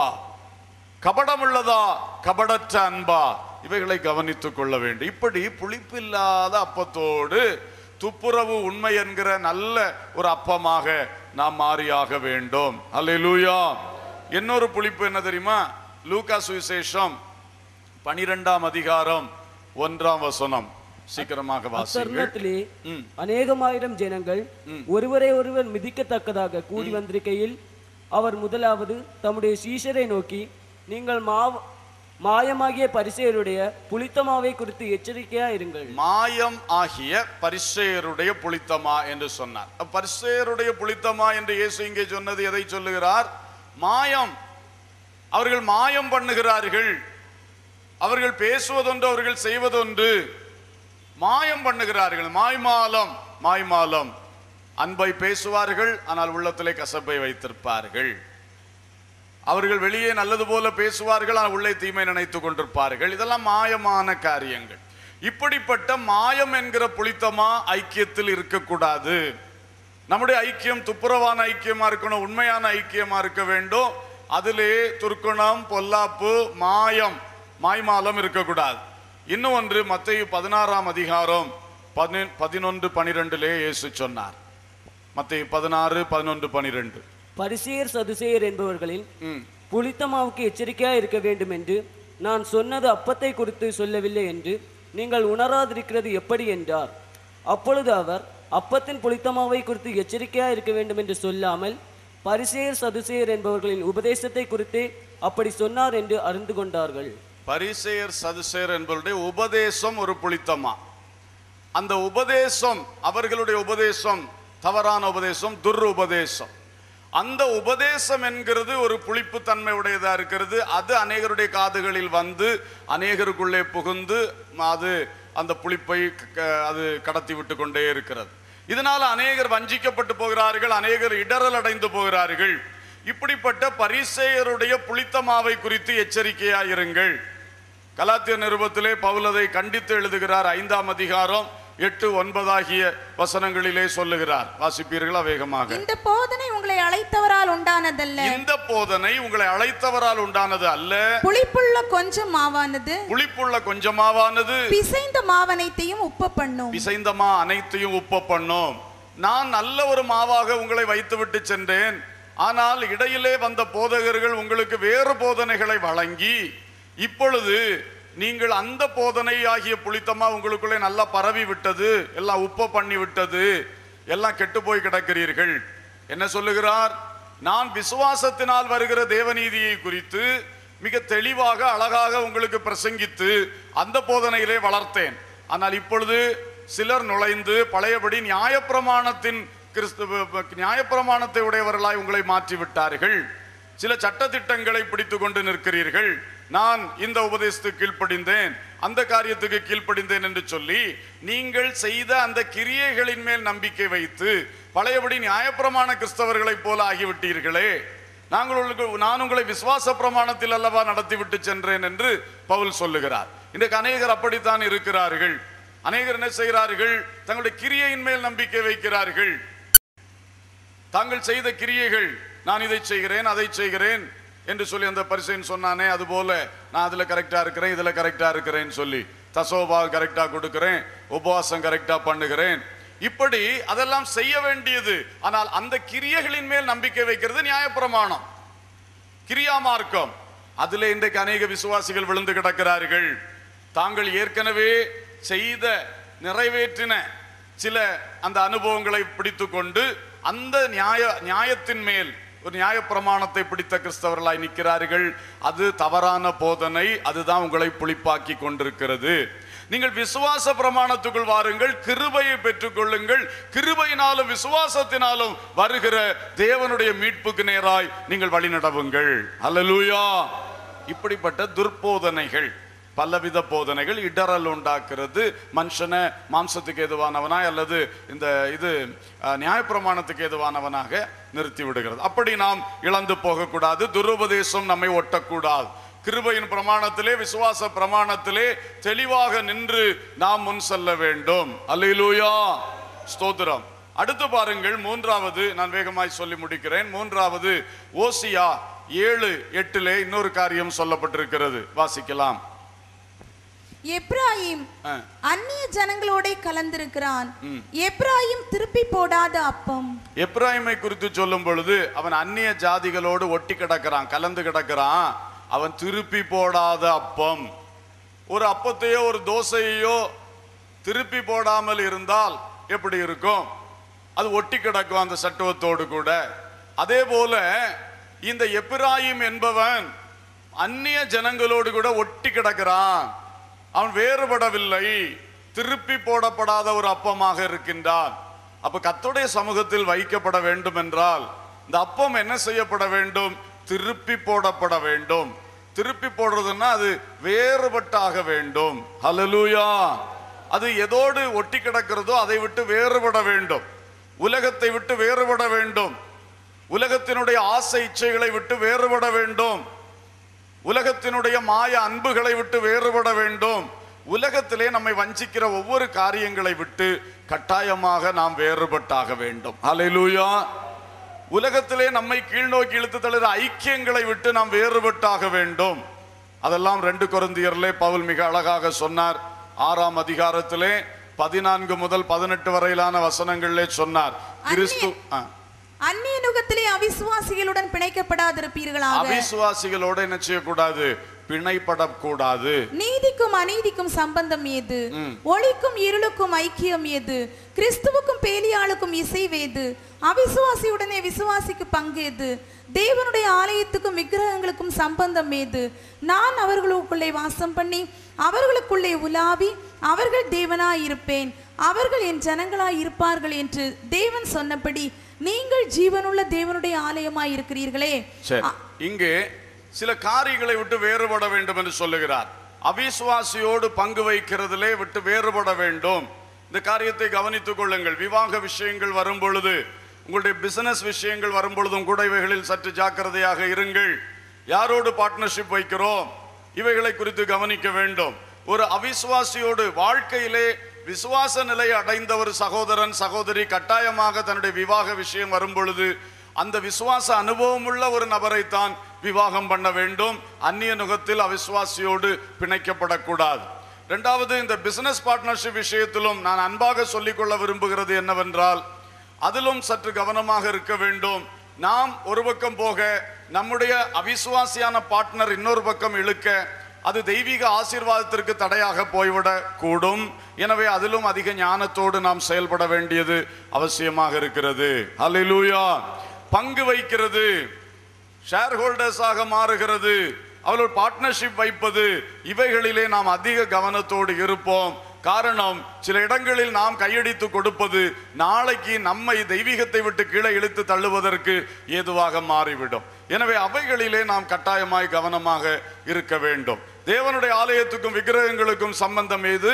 கபடம் உள்ளதா கபடற்ற அன்பா இவைகளை கவனித்துக் கொள்ள வேண்டும் இப்படி புளிப்பில்லாத அப்பத்தோடு துப்புரவு உண்மை என்கிற நல்ல ஒரு அப்பமாக நாம் மாறியாக வேண்டும் அல்லேலூயா இன்னொரு புளிப்பு என்ன தெரியுமா லூக்கா சுவிசேஷம் பனிரெண்டாம் அதிகாரம் ஒன்றாம் வசனம் சீக்கிரமாக வாசிங்கள் அத்தருணத்திலே ம். அநேகமாயிரம் ஜனங்கள் ஒருவரை ஒருவர் மிதிக்கத்தக்கதாக கூடி வந்திருக்கையில் அவர் முதலாவது தம்முடைய சீஷரை நோக்கி நீங்கள் மாவ மாயமாகிய பரிசேயருடைய புளித்த மாவை குறித்து எச்சரிக்கையா இருங்கள் மாயம் ஆகிய பரிசேயருடைய புளித்தமா என்று சொன்னார் அப்ப பரிசேயருடைய புளித்தமா என்று இயேசு இங்கே சொன்னது எதை சொல்லுகிறார் மாயம் அவர்கள் மாயம் பண்ணுகிறார்கள் அவர்கள் பேசுவதொன்று அவர்கள் செய்வதொன்று மாயம் பண்ணுகிறார்கள் மாய்மாலம் மாய்மாலம் அன்பை பேசுவார்கள் ஆனால் உள்ளத்திலே கசப்பை வைத்திருப்பார்கள் அவர்கள் வெளியே நல்லது போல பேசுவார்கள் ஆனால் உள்ளே தீமை நினைத்துக் கொண்டிருப்பார்கள் இதெல்லாம் மாயமான காரியங்கள் இப்படிப்பட்ட மாயம் என்கிற புளித்தமா ஐக்கியத்தில் இருக்கக்கூடாது நம்முடைய ஐக்கியம் துப்புரவான ஐக்கியமா இருக்கணும் உண்மையான ஐக்கியமா இருக்க வேண்டும் அதிலே துர்க்குணம் பொல்லாப்பு மாயம் மாய்மாலம் இருக்கக்கூடாது இன்னும் ஒன்று மத்தேயு பதினாறாம் அதிகாரம் பதினொன்று பதினொன்று பனிரெண்டிலே இயேசு சொன்னார் மத்தேயு பதினாறு பதினொன்று பனிரெண்டு பரிசேயர் சதுசேயர் என்பவர்களில் ம் புளித்த மாவுக்கு எச்சரிக்கையா இருக்க வேண்டும் என்று நான் சொன்னது அப்பத்தை குறித்து சொல்லவில்லை என்று நீங்கள் உணராதிருக்கிறது எப்படி என்றார் அப்பொழுது அவர் அப்பத்தின் புளித்த மாவை குறித்து எச்சரிக்கையா இருக்க வேண்டும் என்று சொல்லாமல் பரிசேயர் சதுசேயர் என்பவர்களின் உபதேசத்தை குறித்தே அப்படி சொன்னார் என்று அறிந்து கொண்டார்கள் பரிசேயர் சதுசேயர் என்பவருடைய உபதேசம் ஒரு புளித்தமா அந்த உபதேசம் அவர்களுடைய உபதேசம் தவறான உபதேசம் துர் உபதேசம் அந்த உபதேசம் என்கிறது ஒரு புளிப்பு தன்மை உடையதா இருக்கிறது அது அநேகருடைய காதுகளில் வந்து அநேகருக்குள்ளே புகுந்து அது அந்த புளிப்பை க- க- அது கடத்தி விட்டு கொண்டே இருக்கிறது இதனால அநேகர் வஞ்சிக்கப்பட்டு போகிறார்கள் அநேகர் இடரல் அடைந்து போகிறார்கள் இப்படிப்பட்ட பரிசேயருடைய புளித்தமாவை குறித்து எச்சரிக்கையாயிருங்கள் கலாத்திய நிருபத்திலே பவுலதை கண்டித்து எழுதுகிறார் ஐந்தாம் அதிகாரம் எட்டு ஒன்பதாகிய வசனங்களிலே சொல்லுகிறார் வாசிப்பீர்களா வேகமாக இந்த போதனை உங்களை அழைத்தவரால் உண்டானதல்ல இந்த போதனை உங்களை அழைத்தவரால் உண்டானது அல்ல புளிப்புள்ள கொஞ்சம் மாவானது புளிப்புள்ள கொஞ்சமாவானது பிசைந்த மாவனைத்தையும் உப்பு பண்ணும் பிசைந்தமா அனைத்தையும் உப்ப பண்ணோம் நான் நல்ல ஒரு மாவாக உங்களை வைத்துவிட்டு சென்றேன் ஆனால் இடையிலே வந்த போதகர்கள் உங்களுக்கு வேறு போதனைகளை வழங்கி இப்பொழுது நீங்கள் அந்த போதனை ஆகிய புளித்தமா உங்களுக்குள்ளே நல்லா பரவி விட்டது எல்லாம் உப்ப பண்ணி விட்டது எல்லாம் கெட்டு போய் கிடக்கிறீர்கள் என்ன சொல்லுகிறார் நான் விசுவாசத்தினால் வருகிற தேவநீதியை குறித்து மிக தெளிவாக அழகாக உங்களுக்கு பிரசங்கித்து அந்த போதனையிலே வளர்த்தேன் ஆனால் இப்பொழுது சிலர் நுழைந்து பழையபடி நியாயப்பிரமாணத்தின் கிறிஸ்துவ நியாயப்பிரமாணத்தை உடையவர்களாய் உங்களை மாற்றி விட்டார்கள் சில சட்டதிட்டங்களை பிடித்து கொண்டு நிற்கிறீர்கள் நான் இந்த உபதேசத்துக்கு கீழ்ப்படிந்தேன் அந்த காரியத்துக்கு கீழ்ப்படிந்தேன் என்று சொல்லி நீங்கள் செய்த அந்த கிரியைகளின் மேல் நம்பிக்கை வைத்து பழையபடி நியாயப்பிரமாண கிறிஸ்தவர்களைப் போல ஆகிவிட்டீர்களே நாங்கள் உங்களுக்கு நான் உங்களை விசுவாச பிரமாணத்தில் அல்லவா நடத்திவிட்டு சென்றேன் என்று பவுல் சொல்லுகிறார் இன்றைக்கு அநேகர் அப்படித்தான் இருக்கிறார்கள் அநேகர் என்ன செய்கிறார்கள் தங்களுடைய கிரியையின் மேல் நம்பிக்கை வைக்கிறார்கள் தாங்கள் செய்த கிரியைகள் நான் இதை செய்கிறேன் அதை செய்கிறேன் என்று சொல்லி அந்த பரிசைன்னு சொன்னானே அது போல நான் அதுல கரெக்டா இருக்கிறேன் இதுல கரெக்டா இருக்கிறேன்னு சொல்லி தசோபா கரெக்டா கொடுக்கிறேன் உபவாசம் கரெக்டா பண்ணுகிறேன் இப்படி அதெல்லாம் செய்ய வேண்டியது ஆனால் அந்த கிரியைகளின் மேல் நம்பிக்கை வைக்கிறது நியாயப்பிரமாணம் கிரியா மார்க்கம் அதிலே இன்றைக்கு அநேக விசுவாசிகள் விழுந்து கிடக்கிறார்கள் தாங்கள் ஏற்கனவே செய்த நிறைவேற்றின சில அந்த அனுபவங்களை பிடித்துக்கொண்டு அந்த நியாய நியாயத்தின் மேல் ஒரு நியாய பிரமாணத்தை பிடித்த கிறிஸ்தவர்களாய் நிற்கிறார்கள் அது தவறான போதனை அதுதான் உங்களை புளிப்பாக்கி கொண்டிருக்கிறது நீங்கள் விசுவாச பிரமாணத்துக்குள் வாருங்கள் கிருபையை பெற்றுக்கொள்ளுங்கள் கிருபையினாலும் விசுவாசத்தினாலும் வருகிற தேவனுடைய மீட்புக்கு நேராய் நீங்கள் வழிநடவுங்கள் அல்லேலூயா இப்படிப்பட்ட துர்போதனைகள் பலவித போதனைகள் இடரல் உண்டாக்குறது மனுஷனை மாம்சத்துக்கு ஏதுவானவனாய் அல்லது இந்த இது அஹ், நியாயப்பிரமாணத்துக்கு ஏதுவானவனாக நிறுத்தி விடுகிறது அப்படி நாம் இழந்து போகக்கூடாது துருபதேசம் நம்மை ஒட்டக்கூடாது கிருபையின் பிரமாணத்திலே விசுவாச பிரமாணத்திலே தெளிவாக நின்று நாம் முன் செல்ல வேண்டும் அல்லேலூயா ஸ்தோத்திரம் அடுத்து பாருங்கள் மூன்றாவது நான் வேகமாய் சொல்லி முடிக்கிறேன் மூன்றாவது ஓசியா ஏழு எட்டிலே இன்னொரு காரியம் சொல்லப்பட்டிருக்கிறது வாசிக்கலாம் எப்ராயிம் ஆ. அந்நிய ஜனங்களோட கலந்திருக்கிறான் எப்ராயிம் திருப்பி போடாத அப்பம் எப்ராயிமை குறித்து சொல்லும் பொழுது அவன் அந்நிய ஜாதிகளோடு ஒட்டி கிடக்கிறான் கலந்து கிடக்கிறான் அவன் திருப்பி போடாத அப்பம் ஒரு அப்பத்தையோ ஒரு தோசையோ திருப்பி போடாமல் இருந்தால் எப்படி இருக்கும் அது ஒட்டி கிடக்கும் அந்த சட்டுவத்தோடு கூட அதே போல இந்த எப்பிராயிம் என்பவன் அந்நிய ஜனங்களோடு கூட ஒட்டி கிடக்கிறான் அவன் வேறுபடவில்லை திருப்பி போடப்படாத ஒரு அப்பமாக இருக்கின்றான் அப்ப கர்த்தருடைய சமூகத்தில் வைக்கப்பட வேண்டும் என்றால் இந்த அப்பம் என்ன செய்யப்பட வேண்டும் திருப்பி போடப்பட வேண்டும் திருப்பி போடுறதுன்னா அது வேறுபட்டாக வேண்டும் ஹalleluya அது எதோடு ஒட்டி கிடக்கிறதோ அதை விட்டு வேறுபட வேண்டும் உலகத்தை விட்டு வேறுபட வேண்டும் உலகத்தினுடைய ஆசை இச்சைகளை விட்டு வேறுபட வேண்டும் உலகத்தினுடைய மாய அன்புகளை விட்டு வேறுபட வேண்டும் உலகத்திலே நம்மை வஞ்சிக்கிற ஒவ்வொரு காரியங்களை விட்டு கட்டாயமாக நாம் வேறுபட்டாக வேண்டும் ஹalleluya உலகத்திலே நம்மை கீழ்நோக்கி இழுத்து தள்ளுற ஐக்கியங்களை விட்டு நாம் வேறுபட்டாக வேண்டும் அதெல்லாம் ரெண்டு கொரிந்தியர்லே பவுல் மிக அழகாக சொன்னார் ஆறாம் அதிகாரத்திலே பதினான்கு முதல் பதினெட்டு வரையிலான வசனங்களிலே சொன்னார் கிறிஸ்து ஆ. அந்நிய நுகத்திலே அவிசுவாசிகளுடன் பிணைக்கப்படாதிருப்பீர்களாக அவிசுவாசிகளோட என்ன செய்யக்கூடாது பிணைப்படக்கூடாது நீதிக்கும் அநீதிக்கும் சம்பந்தம் ஏது ஒளிக்கும் இருளுக்கும் ஐக்கியம் ஏது கிறிஸ்துவுக்கும் பேலியாளுக்கும் இசைவேது அவிசுவாசியுடனே விசுவாசிக்கு பங்கேது தேவனுடைய ஆலயத்துக்கும் விக்கிரகங்களுக்கும் சம்பந்தம் ஏது நான் அவர்களுக்குள்ளே வாசம் பண்ணி அவர்களுக்குள்ளே உலாவி அவர்கள் தேவனாய் இருப்பேன் அவர்கள் என் ஜனங்களாய் இருப்பார்கள் என்று தேவன் சொன்னபடி நீங்கள் ஜீவனுள்ள தேவனுடைய ஆலயமாய் இருக்கிறீர்களே சரி இங்கே சில காரியங்களை விட்டு வேறுபட வேண்டும் என்று சொல்லுகிறார் அவிசுவாசியோடு பங்கு வைக்கிறதிலே விட்டு வேறுபட வேண்டும் இந்த காரியத்தை கவனித்துக் கொள்ளுங்கள் விவாக விஷயங்கள் வரும் பொழுது உங்களுடைய பிசினஸ் விஷயங்கள் வரும் பொழுதும் கூட இவைகளில் சற்று ஜாக்கிரதையாக இருங்கள் யாரோடு பார்ட்னர்ஷிப் வைக்கிறோம் இவைகளை குறித்து கவனிக்க வேண்டும் ஒரு அவிசுவாசியோடு வாழ்க்கையிலே விசுவாச நிலை அடைந்த ஒரு சகோதரன் சகோதரி கட்டாயமாக தன்னுடைய விவாக விஷயம் வரும் பொழுது அந்த விசுவாச அனுபவம் உள்ள ஒரு நபரைத்தான் விவாகம் பண்ண வேண்டும் அந்நிய நுகத்தில் அவிசுவாசியோடு பிணைக்கப்படக்கூடாது இரண்டாவது இந்த பிசினஸ் பார்ட்னர்ஷிப் விஷயத்திலும் நான் அன்பாக சொல்லிக்கொள்ள விரும்புகிறது என்னவென்றால் அதிலும் சற்று கவனமாக இருக்க வேண்டும் நாம் ஒரு பக்கம் போக நம்முடைய அவிசுவாசியான பார்ட்னர் இன்னொரு பக்கம் இழுக்க அது தெய்வீக ஆசீர்வாதத்திற்கு தடையாக போய்விடக் கூடும் எனவே அதிலும் அதிக ஞானத்தோடு நாம் செயல்பட வேண்டியது அவசியமாக இருக்கிறது அல்லேலூயா பங்கு வைக்கிறது ஷேர் ஹோல்டர்ஸாக மாறுகிறது அவர்கள் பார்ட்னர்ஷிப் வைப்பது இவைகளிலே நாம் அதிக கவனத்தோடு இருப்போம் காரணம் சில இடங்களில் நாம் கையடித்து கொடுப்பது நாளைக்கு நம்மை தெய்வீகத்தை விட்டு கீழே இழுத்து தள்ளுவதற்கு ஏதுவாக மாறிவிடும் எனவே அவைகளிலே நாம் கட்டாயமாய் கவனமாக இருக்க வேண்டும் தேவனுடைய ஆலயத்துக்கும் விக்கிரகங்களுக்கும் சம்பந்தம் ஏது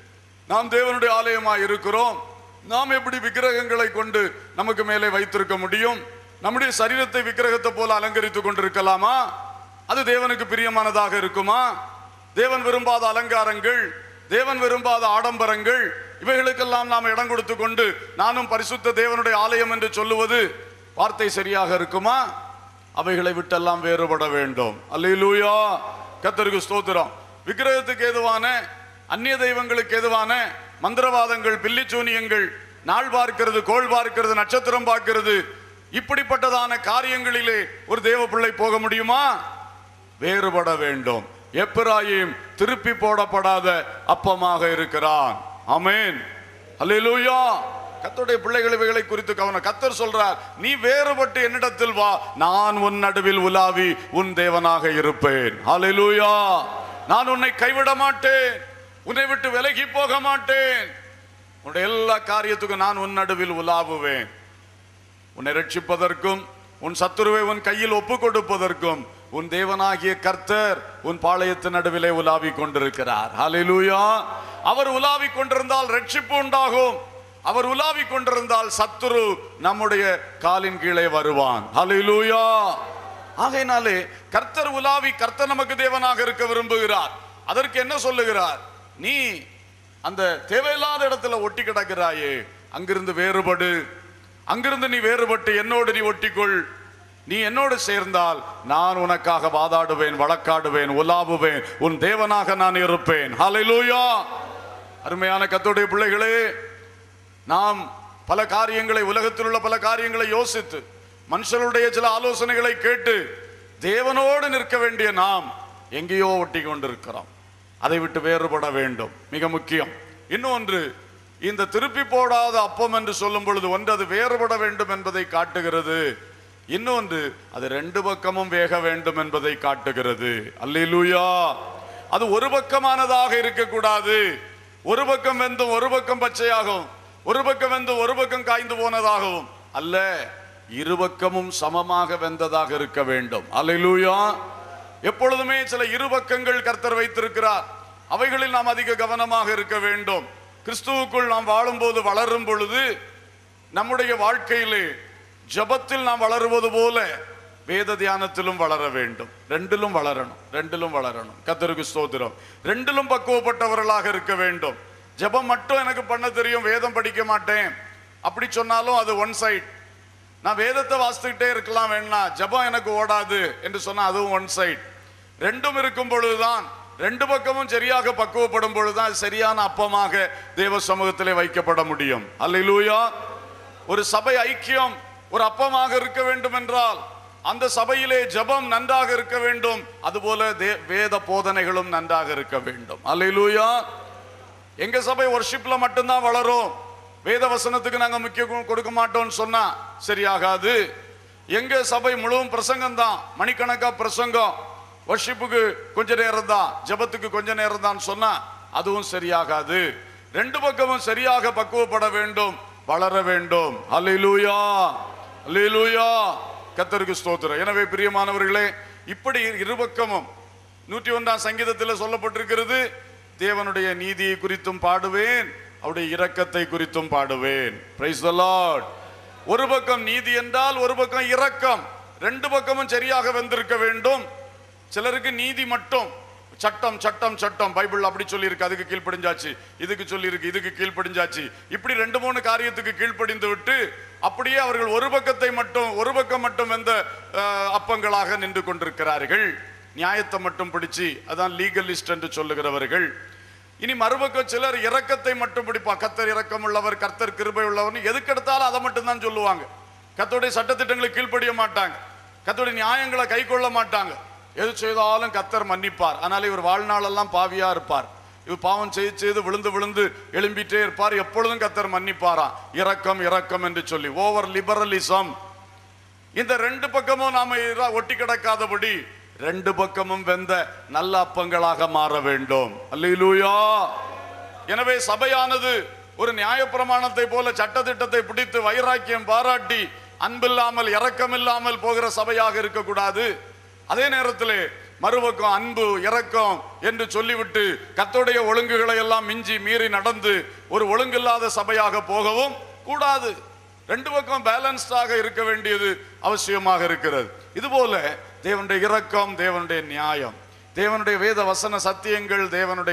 நாம் தேவனுடைய ஆலயமாய் இருக்கிறோம் நாம் எப்படி விக்கிரகங்களை கொண்டு நமக்கு மேலே வைத்திருக்க முடியும் நம்முடைய சரீரத்தை விக்கிரகத்தை போல அலங்கரித்துக் கொண்டிருக்கலாமா அது தேவனுக்கு பிரியமானதாக இருக்குமா தேவன் விரும்பாத அலங்காரங்கள் தேவன் விரும்பாத ஆடம்பரங்கள் இவைகளுக்கெல்லாம் நாம் இடம் கொடுத்து கொண்டு நானும் பரிசுத்த தேவனுடைய ஆலயம் என்று சொல்லுவது வார்த்தை சரியாக இருக்குமா அவைகளை விட்டெல்லாம் வேறுபட வேண்டும் அல்லேலூயா கத்தருக்கு ஸ்தோத்திரம் விக்கிரகத்துக்கு ஏதுவான அந்நிய தெய்வங்களுக்கு ஏதுவான மந்திரவாதங்கள் பில்லிச்சூனியங்கள் நாள் பார்க்கிறது கோள் பார்க்கிறது நட்சத்திரம் பார்க்கிறது இப்படிப்பட்டதான காரியங்களிலே ஒரு தேவ பிள்ளை போக முடியுமா வேறுபட வேண்டும் எப்பிராயிம் திருப்பி போடப்படாத அப்பமாக இருக்கிறான் ஆமென் அல்லேலூயா கர்த்தருடைய பிள்ளைகள் இவைகளை குறித்து கவனம் கத்தர் சொல்றார் நீ வேறுபட்டு என்னிடத்தில் வா நான் உன் நடுவில் உலாவி உன் தேவனாக இருப்பேன் அல்லேலூயா நான் உன்னை கைவிட மாட்டேன் உன்னை விட்டு விலகி போக மாட்டேன் உன்னுடைய எல்லா காரியத்துக்கும் நான் உன் நடுவில் உலாவுவேன் உன்னை ரட்சிப்பதற்கும் உன் சத்துருவை உன் கையில் ஒப்பு கொடுப்பதற்கும் உன் தேவனாகிய கர்த்தர் உன் பாளையத்து நடுவிலே உலாவிக் கொண்டிருக்கிறார் ஹalleluya அவர் உலாவிக் கொண்டிருந்தால் ரட்சிப்பு உண்டாகும் அவர் உலாவிக் கொண்டிருந்தால் சத்துரு நம்முடைய காலின் கீழே வருவான் ஹalleluya ஆகையினாலே கர்த்தர் உலாவி கர்த்தர் நமக்கு தேவனாக இருக்க விரும்புகிறார் அதற்கு என்ன சொல்லுகிறார் நீ அந்த தேவையில்லாத இடத்துல ஒட்டி கிடக்கிறாயே அங்கிருந்து வேறுபடு அங்கிருந்து நீ வேறுபட்டு என்னோடு நீ ஒட்டிக்கொள் நீ என்னோடு சேர்ந்தால் நான் உனக்காக வாதாடுவேன் வழக்காடுவேன் உலாவுவேன் உன் தேவனாக நான் இருப்பேன் ஹalleluya அருமையான கத்தோடைய பிள்ளைகளே நாம் பல காரியங்களை உலகத்தில் உள்ள பல காரியங்களை யோசித்து மனுஷருடைய சில ஆலோசனைகளை கேட்டு தேவனோடு நிற்க வேண்டிய நாம் எங்கேயோ ஒட்டி கொண்டிருக்கிறோம் அதை விட்டு வேறுபட வேண்டும் மிக முக்கியம் இன்னொன்று இந்த திருப்பி போடாத அப்பம் என்று சொல்லும் பொழுது ஒன்று அது வேறுபட வேண்டும் என்பதை காட்டுகிறது இன்னொன்று அது ரெண்டு பக்கமும் வேக வேண்டும் என்பதை காட்டுகிறது அல்லேலூயா அது ஒரு பக்கமானதாக இருக்கக்கூடாது ஒரு பக்கம் வெந்தும் ஒரு பக்கம் பச்சையாகும் ஒரு பக்கம் வெந்து ஒரு பக்கம் காய்ந்து போனதாகவும் அல்ல இரு பக்கமும் சமமாக வெந்ததாக இருக்க வேண்டும் அல்லேலூயா எப்பொழுதுமே சில இரு பக்கங்கள் கர்த்தர் வைத்திருக்கிறார் அவைகளில் நாம் அதிக கவனமாக இருக்க வேண்டும் கிறிஸ்துவுக்குள் நாம் வாழும்போது வளரும் பொழுது நம்முடைய வாழ்க்கையிலே ஜெபத்தில் நாம் வளருவது போல வேத தியானத்திலும் வளர வேண்டும் ரெண்டிலும் வளரணும் ரெண்டிலும் வளரணும் கத்தருக்கு ஸ்தோத்திரம் ரெண்டிலும் பக்குவப்பட்டவர்களாக இருக்க வேண்டும் ஜெபம் மட்டும் எனக்கு பண்ண தெரியும் வேதம் படிக்க மாட்டேன் அப்படி சொன்னாலும் அது ஒன் சைட் நான் வேதத்தை வாசித்துக்கிட்டே இருக்கலாம் வேணா ஜெபம் எனக்கு ஓடாது என்று சொன்னா அதுவும் ஒன் சைட் ரெண்டும் இருக்கும் பொழுதுதான் ரெண்டு பக்கமும் சரியாக பக்குவப்படும் பொழுதுதான் அது சரியான அப்பமாக தேவ சமூகத்திலே வைக்கப்பட முடியும் அல்லேலூயா ஒரு சபை ஐக்கியம் ஒரு அப்பமாக இருக்க வேண்டும் என்றால் அந்த சபையிலே ஜெபம் நன்றாக இருக்க வேண்டும் அதுபோல தே- வேத போதனைகளும் நன்றாக இருக்க வேண்டும் அல்லேலூயா எங்க சபை ஒர்ஷிப்ல மட்டும்தான் வளரும் வேத வசனத்துக்கு நாங்க முக்கியம் கொடுக்க மாட்டோம்னு சொன்னா சரியாகாது எங்க சபை முழுவதும் பிரசங்கம் தான் மணிக்கணக்கா பிரசங்கம் ஒர்ஷிப்புக்கு கொஞ்ச நேரம் தான் ஜெபத்துக்கு கொஞ்ச நேரம் தான் சொன்னா அதுவும் சரியாகாது ரெண்டு பக்கமும் சரியாக பக்குவப்பட வேண்டும் வளர வேண்டும் அல்லேலூயா அல்லேலூயா கத்தருக்கு ஸ்தோத்திரம் எனவே பிரியமானவர்களே இப்படி இருபக்கமும் நூற்றி ஒன்றாம் சங்கீதத்தில் சொல்லப்பட்டிருக்கிறது தேவனுடைய நீதியை குறித்தும் பாடுவேன் அவருடைய இரக்கத்தை குறித்தும் பாடுவேன் பிரைஸ் த லார்ட் ஒரு பக்கம் நீதி என்றால் ஒரு பக்கம் இரக்கம் ரெண்டு பக்கமும் சரியாக வந்திருக்க வேண்டும் சிலருக்கு நீதி மட்டும் சட்டம் சட்டம் சட்டம் பைபிள் அப்படி சொல்லியிருக்கு அதுக்கு கீழ்ப்படிஞ்சாச்சு இதுக்கு சொல்லியிருக்கு இதுக்கு கீழ்ப்படிஞ்சாச்சு இப்படி ரெண்டு மூணு காரியத்துக்கு கீழ்ப்படிந்து விட்டு அப்படியே அவர்கள் ஒரு பக்கத்தை மட்டும் ஒரு பக்கம் மட்டும் எந்த அப்பங்களாக நின்று கொண்டிருக்கிறார்கள் நியாயத்தை மட்டும் பிடிச்சு அதான் லீகலிஸ்ட் என்று சொல்லுகிறவர்கள் இனி மறுபக்கம் சிலர் இரக்கத்தை மட்டும் பிடிப்பா கத்தர் இரக்கம் உள்ளவர் கர்த்தர் கிருபை உள்ளவர் எதுக்கு எடுத்தாலும் அதை மட்டும் தான் சொல்லுவாங்க கத்தோடைய சட்டத்திட்டங்களுக்கு கீழ்ப்படிய மாட்டாங்க கத்தோடைய நியாயங்களை கை கொள்ள மாட்டாங்க எது செய்தாலும் கத்தர் மன்னிப்பார் ஆனால் இவர் வாழ்நாளெல்லாம் பாவியா இருப்பார் இவர் பாவம் செய்து செய்து விழுந்து விழுந்து எழும்பிட்டே இருப்பார் எப்பொழுதும் கத்தர் மன்னிப்பாராம் இரக்கம் இரக்கம் என்று சொல்லி ஓவர் லிபரலிசம் இந்த ரெண்டு பக்கமும் நாம இரா- ஒட்டி கிடக்காதபடி ரெண்டு பக்கமும் வெந்த நல்ல அப்பங்களாக மாற வேண்டும் அல்லேலூயா எனவே சபையானது ஒரு நியாயப்பிரமாணத்தை போல சட்டதிட்டத்தை பிடித்து வைராக்கியம் பாராட்டி அன்பில்லாமல் இரக்கமில்லாமல் போகிற சபையாக இருக்கக்கூடாது அதே நேரத்திலே மறுபக்கம் அன்பு இரக்கம் என்று சொல்லிவிட்டு கத்தோடைய ஒழுங்குகளை எல்லாம் மிஞ்சி மீறி நடந்து ஒரு ஒழுங்கில்லாத சபையாக போகவும் கூடாது ரெண்டு பக்கம் பேலன்ஸ்டாக இருக்க வேண்டியது அவசியமாக இருக்கிறது இதுபோல தேவனுடைய இரக்கம் தேவனுடைய நியாயம் தேவனுடைய வேத வசன சத்தியங்கள் தேவனுடைய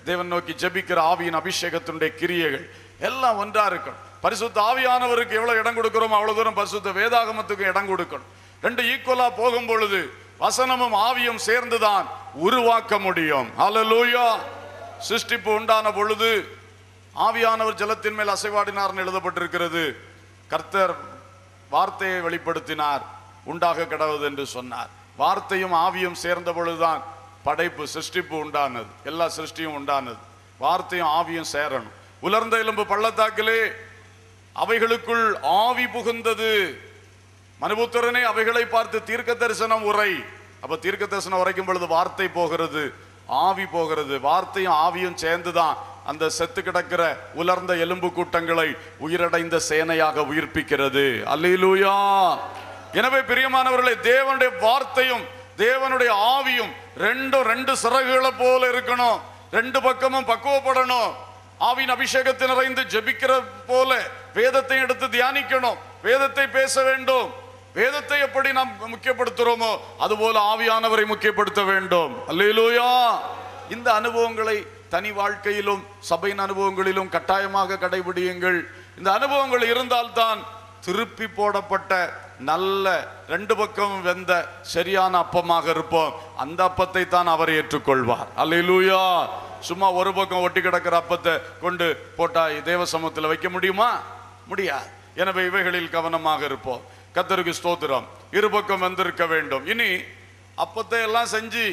தேவன் நோக்கி ஜெபிக்கிற ஆவியின் அபிஷேகத்தினுடைய கிரியைகள் எல்லாம் ஒன்றா இருக்கணும் பரிசுத்த ஆவியானவருக்கு எவ்வளவு இடம் கொடுக்கிறோமோ அவ்வளவு தூரம் பரிசுத்த வேதாகமத்துக்கு இடம் கொடுக்கணும் ரெண்டு ஈக்குவலா போகும் பொழுது வசனமும் ஆவியும் சேர்ந்துதான் உருவாக்க முடியும் ஹalleluya சிருஷ்டிப்பு உண்டான பொழுது ஆவியானவர் ஜலத்தின் மேல் அசைவாடினார்னு எழுதப்பட்டிருக்கிறது கர்த்தர் வார்த்தையை வெளிப்படுத்தினார் உண்டாக கிடவது என்று சொன்னார் வார்த்தையும் ஆவியும் சேர்ந்த பொழுதுதான் படைப்பு சிருஷ்டிப்பு உண்டானது எல்லா சிருஷ்டியும் உண்டானது வார்த்தையும் ஆவியும் சேரணும் உலர்ந்த எலும்பு பள்ளத்தாக்கிலே அவைகளுக்குள் ஆவி புகுந்தது மனுபுத்திரனே அவைகளை பார்த்து தீர்க்க தரிசனம் உரை அப்ப தீர்க்க தரிசனம் உரைக்கும் பொழுது வார்த்தை போகிறது ஆவி போகிறது வார்த்தையும் ஆவியும் சேர்ந்துதான் அந்த செத்து கிடக்கிற உலர்ந்த எலும்பு கூட்டங்களை உயிரடைந்த சேனையாக உயிர்ப்பிக்கிறது அல்லேலூயா எனவே பிரியமானவர்களே தேவனுடைய வார்த்தையும் தேவனுடைய ஆவியும் ரெண்டும் ரெண்டு சிறகுகளை போல இருக்கணும் ரெண்டு பக்கமும் பக்குவப்படணும் ஆவின் அபிஷேகத்தை நிறைந்து ஜெபிக்கிற போல வேதத்தை எடுத்து தியானிக்கணும் வேதத்தை பேச வேண்டும் வேதத்தை எப்படி நாம் முக்கியப்படுத்துறோமோ அதுபோல ஆவியானவரை முக்கியப்படுத்த வேண்டும் அல்லேலூயா இந்த அனுபவங்களை தனி வாழ்க்கையிலும் சபையின் அனுபவங்களிலும் கட்டாயமாக கடைபிடியுங்கள் இந்த அனுபவங்கள் இருந்தால்தான் திருப்பி போடப்பட்ட நல்ல ரெண்டு பக்கமும் வெந்த சரியான அப்பமாக இருப்போம் அந்த அப்பத்தை தான் அவர் ஏற்றுக்கொள்வார் அல்லேலூயா சும்மா ஒரு பக்கம் ஒட்டி கிடக்கிற அப்பத்தை கொண்டு போட்டா தேவ சமூகத்தில் வைக்க முடியுமா முடியாது எனவே இவைகளில் கவனமாக இருப்போம் கத்தருக்கு ஸ்தோத்திரம் இருபக்கம் வந்திருக்க வேண்டும் இனி அப்பத்தை எல்லாம் செஞ்சு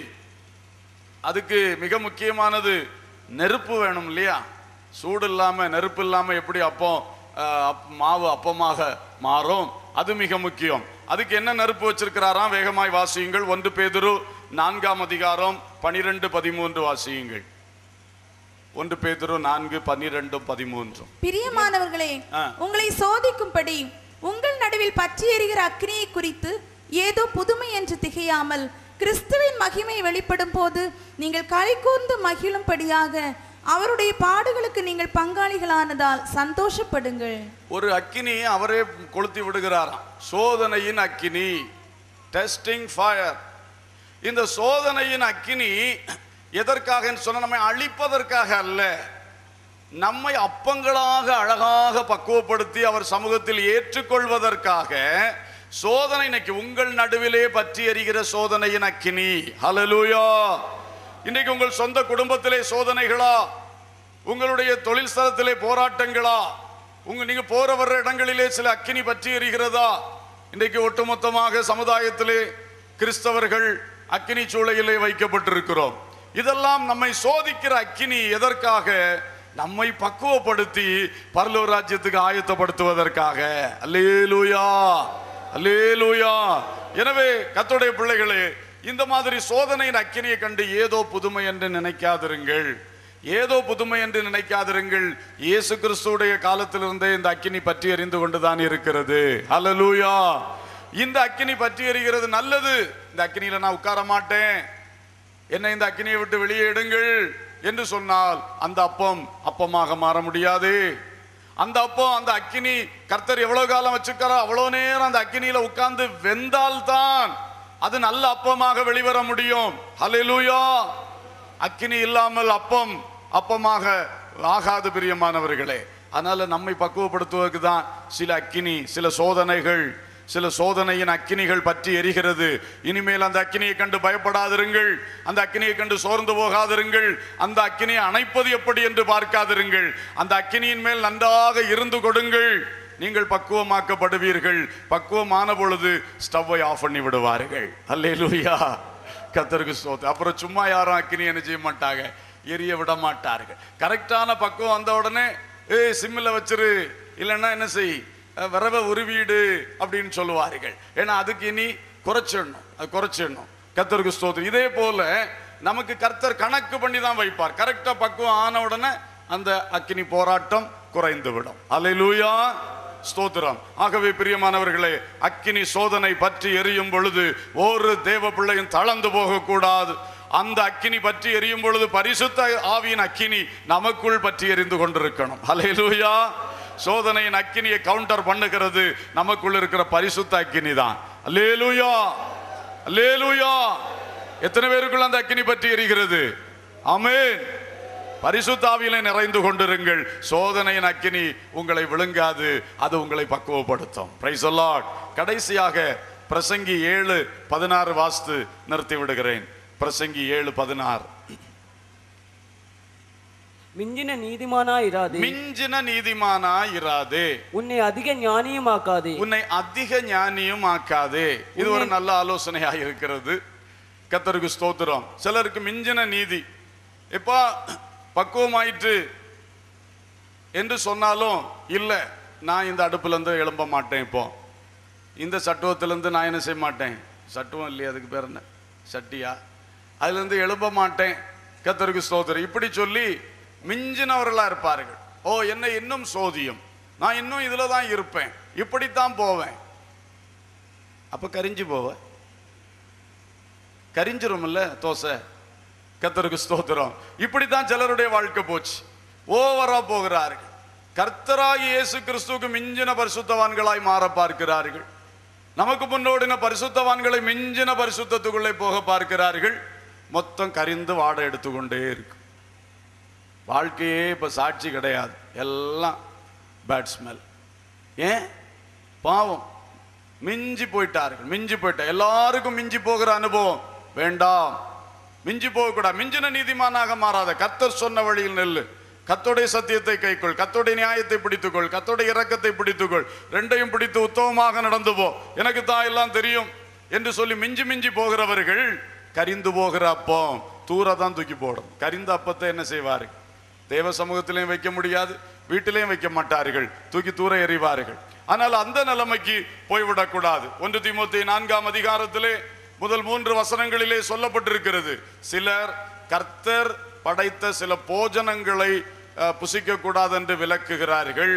அதுக்கு மிக முக்கியமானது நெருப்பு வேணும் இல்லையா சூடு இல்லாம நெருப்பு இல்லாம எப்படி அப்பம் அஹ், அப்- மாவு அப்பமாக மாறும் அது மிக முக்கியம் அதுக்கு என்ன நெருப்பு வச்சிருக்கிறாராம் வேகமாய் வாசியுங்கள் ஒன்று பேதுரு நான்காம் அதிகாரம் பனிரெண்டு பதிமூன்று வாசியுங்கள் ஒன்று பேதுரு நான்கு பன்னிரெண்டும் பதிமூன்றும் பிரியமானவர்களே ஆ. உங்களை சோதிக்கும்படி உங்கள் நடுவில் பற்றி எரிகிற அக்கினியை குறித்து ஏதோ புதுமை என்று திகையாமல் கிறிஸ்துவின் மகிமை வெளிப்படும் போது நீங்கள் களி கூர்ந்து மகிழும்படியாக அவருடைய பாடுகளுக்கு நீங்கள் பங்காளிகளானதால் சந்தோஷப்படுங்கள் ஒரு அக்கினி அவரே கொளுத்தி விடுகிறாராம் சோதனையின் அக்கினி டெஸ்டிங் ஃபயர் இந்த சோதனையின் அக்கினி எதற்காக சொன்ன நம்மை அழிப்பதற்காக அல்ல நம்மை அப்பங்களாக அழகாக பக்குவப்படுத்தி அவர் சமூகத்தில் ஏற்றுக்கொள்வதற்காக சோதனை இன்னைக்கு உங்கள் நடுவிலே பற்றி எரிகிற சோதனையின் அக்கினி ஹalleluya இன்னைக்கு உங்கள் சொந்த குடும்பத்திலே சோதனைகளா உங்களுடைய தொழில் ஸ்தலத்திலே போராட்டங்களா உங்க நீங்க போற வர்ற இடங்களிலே சில அக்கினி பற்றி எரிகிறதா இன்றைக்கு ஒட்டுமொத்தமாக சமுதாயத்திலே கிறிஸ்தவர்கள் அக்கினி சூளையிலே வைக்கப்பட்டிருக்கிறோம் இதெல்லாம் நம்மை சோதிக்கிற அக்கினி எதற்காக நம்மை பக்குவப்படுத்தி பரலோ ராஜ்யத்துக்கு ஆயத்தப்படுத்துவதற்காக அல்லேலூயா அல்லேலூயா எனவே கர்த்தருடைய பிள்ளைகளே இந்த மாதிரி சோதனையின் அக்கினியை கண்டு ஏதோ புதுமை என்று நினைக்காதிருங்கள் ஏதோ புதுமை என்று நினைக்காதிருங்கள் இயேசு கிறிஸ்துடைய காலத்திலிருந்தே இந்த அக்கினி பற்றி எறிந்து கொண்டுதான் இருக்கிறது ஹalleluya இந்த அக்கினி பற்றி எறிகிறது நல்லது இந்த அக்கினியில நான் உட்கார மாட்டேன் என்னை இந்த அக்கினியை விட்டு வெளியே எடுங்கள் என்று சொன்னால் அந்த அப்பம் அப்பமாக மாற முடியாது அந்த அப்பம் அந்த அக்கினி கர்த்தர் எவ்வளவு காலம் வச்சிருக்காரோ அவ்வளவு நேரம் அந்த அக்கினியில உட்கார்ந்து வெந்தால்தான் அது நல்ல அப்பமாக வெளிவர முடியும் ஹalleluya அக்கினி இல்லாமல் அப்பம் அப்பமாக ஆகாது பிரியமானவர்களே அதனால நம்மை பக்குவப்படுத்துவதற்கு தான் சில அக்கினி சில சோதனைகள் சில சோதனையின் அக்கினிகள் பற்றி எரிகிறது இனிமேல் அந்த அக்கினியை கண்டு பயப்படாதிருங்கள் அந்த அக்கினியை கண்டு சோர்ந்து போகாதிருங்கள் அந்த அக்கினியை அணைப்பது எப்படி என்று பார்க்காதிருங்கள் அந்த அக்கினியின் மேல் நன்றாக இருந்து கொடுங்கள் நீங்கள் பக்குவமாக்கப்படுவீர்கள் பக்குவமான பொழுது ஸ்டவ்வை ஆஃப் பண்ணி விடுவார்கள் அல்லேலூயா கத்தருக்கு சோத்து அப்புறம் சும்மா யாரும் அக்கினி என்ன செய்ய மாட்டாங்க எரிய விட மாட்டார்கள் கரெக்டான பக்குவம் வந்த உடனே ஏய் சிம்மில் வச்சிரு இல்லைன்னா என்ன செய் அஹ் விரவ உருவீடு அப்படின்னு சொல்லுவார்கள் ஏன்னா அதுக்கு இனி குறைச்சிடணும் அது குறைச்சிடணும் கத்தருக்கு ஸ்தோத்திரம் இதே போல நமக்கு கர்த்தர் கணக்கு பண்ணி தான் வைப்பார் கரெக்டா பக்குவம் ஆன உடனே அந்த அக்கினி போராட்டம் குறைந்து விடும் அல்லேலூயா ஸ்தோத்திரம் ஆகவே பிரியமானவர்களே அக்கினி சோதனை பற்றி எரியும் பொழுது ஒரு தேவ பிள்ளையும் தளர்ந்து போகக்கூடாது அந்த அக்கினி பற்றி எரியும் பொழுது பரிசுத்த ஆவியின் அக்கினி நமக்குள் பற்றி எரிந்து கொண்டிருக்கணும் ஹalleluya சோதனையின் அக்கினியை கவுண்டர் பண்ணுகிறது நமக்குள் இருக்கிற பரிசுத்த அக்கினி தான் அல்லேலூயா அல்லேலூயா எத்தனை பேருக்குள்ள அந்த அக்கினி பற்றி எரிகிறது ஆமென் பரிசுத்தாவியிலே நிறைந்து கொண்டிருங்கள் சோதனையின் அக்கினி உங்களை விழுங்காது அது உங்களை பக்குவப்படுத்தும் பிரைஸ் கடைசியாக பிரசங்கி ஏழு பதினாறு வாஸ்து நிறுத்தி விடுகிறேன் பிரசங்கி ஏழு பதினாறு மிஞ்சின நீதிமானாயிராதே மிஞ்சின நீதிமானா இராதே உன்னை அதிக ஞானியுமாக்காதே உன்னை அதிக ஞானியும் ஆக்காதே இது ஒரு நல்ல ஆலோசனையா இருக்கிறது கத்தருக்கு ஸ்தோத்திரம் சிலருக்கு மிஞ்சின நீதி இப்போ பக்குவமாயிற்று என்று சொன்னாலும் இல்லை நான் இந்த அடுப்புல இருந்து எழும்ப மாட்டேன் இப்போ இந்த சட்டுவத்திலேருந்து நான் என்ன செய்ய மாட்டேன் சட்டுவம் இல்லையா அதுக்கு பேர் என்ன சட்டியா அதுலேருந்து எழும்ப மாட்டேன் கத்தருக்கு ஸ்தோத்திரம் இப்படி சொல்லி மிஞ்சினவர்களா இருப்பார்கள் ஓ என்னை இன்னும் சோதியும் நான் இன்னும் இதுல தான் இருப்பேன் இப்படித்தான் போவேன் அப்ப கரிஞ்சு போவேன் கரிஞ்சிரும்ல தோசை கத்தருக்கு ஸ்தோத்திரம் இப்படித்தான் சிலருடைய வாழ்க்கை போச்சு ஓவரா போகிறார்கள் கர்த்தராகி இயேசு கிறிஸ்துவுக்கு மிஞ்சின பரிசுத்தவான்களாய் மாற பார்க்கிறார்கள் நமக்கு முன்னோடின பரிசுத்தவான்களை மிஞ்சின பரிசுத்தத்துக்குள்ளே போக பார்க்கிறார்கள் மொத்தம் கரிந்து வாட எடுத்துக்கொண்டே இருக்கு வாழ்க்கையே இப்ப சாட்சி கிடையாது எல்லாம் பேட் ஸ்மெல் ஏன் பாவம் மிஞ்சி போயிட்டார்கள் மிஞ்சி போயிட்ட எல்லாருக்கும் மிஞ்சி போகிற அனுபவம் வேண்டாம் மிஞ்சி போகக்கூடாது மிஞ்சின நீதிமானாக மாறாத கத்தர் சொன்ன வழியில் நெல்லு கத்தோடைய சத்தியத்தை கைக்கொள் கத்தோடைய நியாயத்தை பிடித்துக்கொள் கத்தோடைய இரக்கத்தை பிடித்துக்கொள் ரெண்டையும் பிடித்து உத்தமமாக நடந்து போ எனக்கு தான் எல்லாம் தெரியும் என்று சொல்லி மிஞ்சி மிஞ்சி போகிறவர்கள் கரிந்து போகிற அப்பம் தூர தான் தூக்கி போடும் கரிந்த அப்பத்தை என்ன செய்வார்கள் தேவ சமூகத்திலையும் வைக்க முடியாது வீட்டிலையும் வைக்க மாட்டார்கள் தூக்கி தூர எறிவார்கள் ஆனால் அந்த நிலைமைக்கு போய்விடக்கூடாது ஒன்று தீமோத்தி நான்காம் அதிகாரத்திலே முதல் மூன்று வசனங்களிலே சொல்லப்பட்டிருக்கிறது சிலர் கர்த்தர் படைத்த சில போஜனங்களை அஹ், புசிக்கக்கூடாது என்று விளக்குகிறார்கள்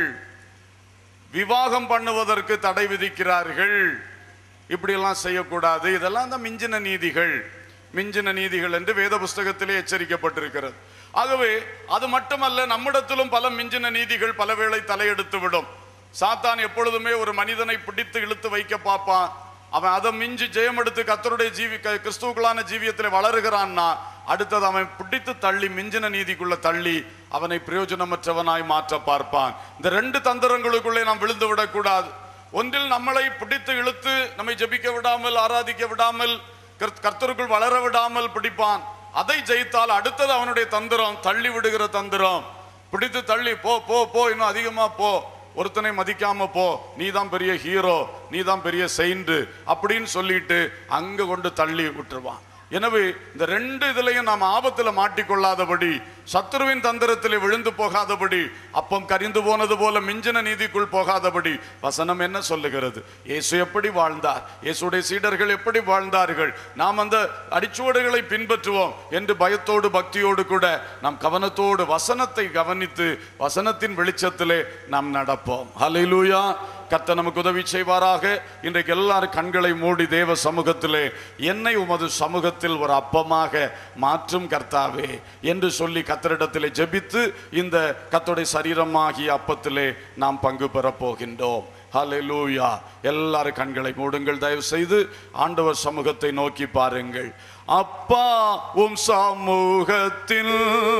விவாகம் பண்ணுவதற்கு தடை விதிக்கிறார்கள் இப்படியெல்லாம் செய்யக்கூடாது இதெல்லாம் தான் மிஞ்சின நீதிகள் மிஞ்சின நீதிகள் என்று வேத புஸ்தகத்திலே எச்சரிக்கப்பட்டிருக்கிறது ஆகவே அது மட்டுமல்ல நம்மிடத்திலும் பல மிஞ்சின நீதிகள் பலவேளை தலையெடுத்து விடும் சாத்தான் எப்பொழுதுமே ஒரு மனிதனை பிடித்து இழுத்து வைக்க பார்ப்பான் அவன் அதை மிஞ்சி ஜெயம் எடுத்து கத்தருடைய ஜீவி க- கிறிஸ்துவுக்குள்ளான ஜீவியத்தில் வளருகிறான்னா அடுத்தது அவன் பிடித்து தள்ளி மிஞ்சின நீதிக்குள்ள தள்ளி அவனை பிரயோஜனமற்றவனாய் மாற்ற பார்ப்பான் இந்த ரெண்டு தந்திரங்களுக்குள்ளே நாம் விழுந்து விடக்கூடாது ஒன்றில் நம்மளை பிடித்து இழுத்து நம்மை ஜெபிக்க விடாமல் ஆராதிக்க விடாமல் கர்த்- கர்த்தருக்குள் வளர விடாமல் பிடிப்பான் அதை ஜெயித்தால் அடுத்தது அவனுடைய தந்திரம் தள்ளி விடுகிற தந்திரம் பிடித்து தள்ளி போ போ போ இன்னும் அதிகமா போ ஒருத்தனை மதிக்காம போ நீ தான் பெரிய ஹீரோ நீ தான் பெரிய செயின்ட் அப்படின்னு சொல்லிட்டு அங்க கொண்டு தள்ளி விட்டுருவான் எனவே இந்த ரெண்டு இதுலையும் நாம் ஆபத்துல மாட்டிக்கொள்ளாதபடி சத்துருவின் தந்திரத்திலே விழுந்து போகாதபடி அப்பம் கரிந்து போனது போல மிஞ்சின நீதிக்குள் போகாதபடி வசனம் என்ன சொல்லுகிறது இயேசு எப்படி வாழ்ந்தார் இயேசுடைய சீடர்கள் எப்படி வாழ்ந்தார்கள் நாம் அந்த அடிச்சுவடுகளை பின்பற்றுவோம் என்று பயத்தோடு பக்தியோடு கூட நாம் கவனத்தோடு வசனத்தை கவனித்து வசனத்தின் வெளிச்சத்திலே நாம் நடப்போம் ஹalleluya கர்த்தர் நமக்கு உதவி செய்வாராக இன்றைக்கு எல்லாரும் கண்களை மூடி தேவ சமூகத்திலே என்னை உமது சமூகத்தில் ஒரு அப்பமாக மாற்றும் கர்த்தாவே என்று சொல்லி கத்தரிடத்திலே ஜெபித்து இந்த கத்தோடைய சரீரமாகிய அப்பத்திலே நாம் பங்கு பெறப் போகின்றோம் ஹalleluya எல்லாரும் கண்களை மூடுங்கள் தயவு செய்து ஆண்டவர் சமூகத்தை நோக்கி பாருங்கள் அப்பா உம் சமூகத்தில்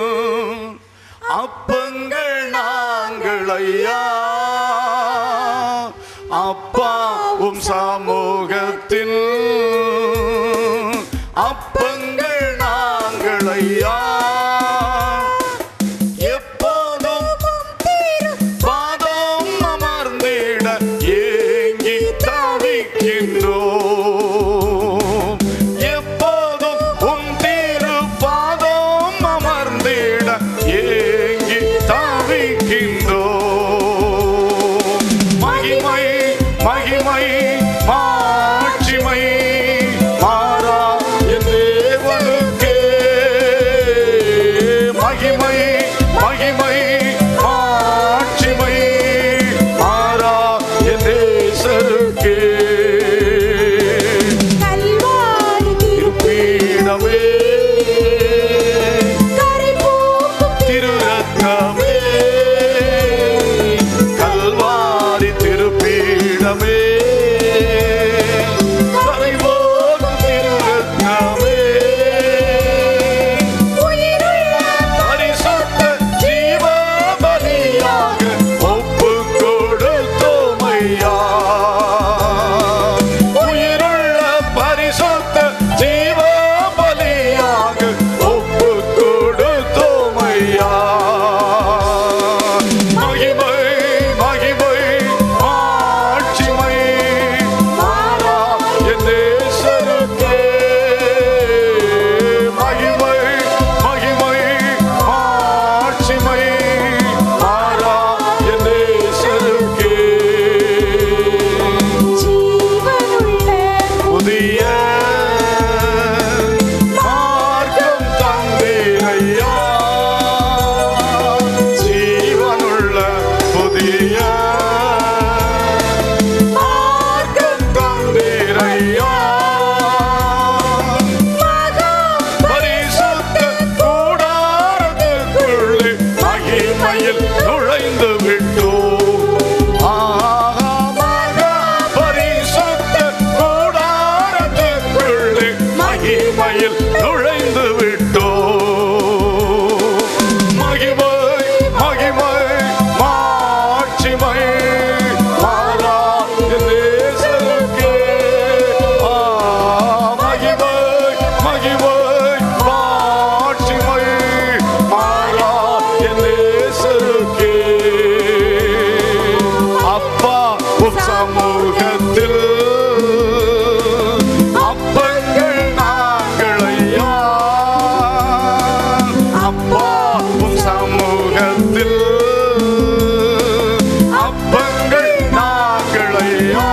அப்பங்கள் நாங்கள் ஐயா அப்பா உம் சமூகத்தில் அப்பங்கள் நாங்கள் ஐயா எப்போதும் பாதம் அமர்ந்திட ஏங்கி தவிக்கின்றோம் எப்போதும் உம் திரு பாதம் அமர்ந்திட ஏங்கி தவிக்கின்றோம் மகிமை மகிமை மாட்சிமை சமூகத்தில் அப்பங்கள் நாங்களையா அப்பா உம் சமூகத்தில் அப்பங்கள் நாங்களையா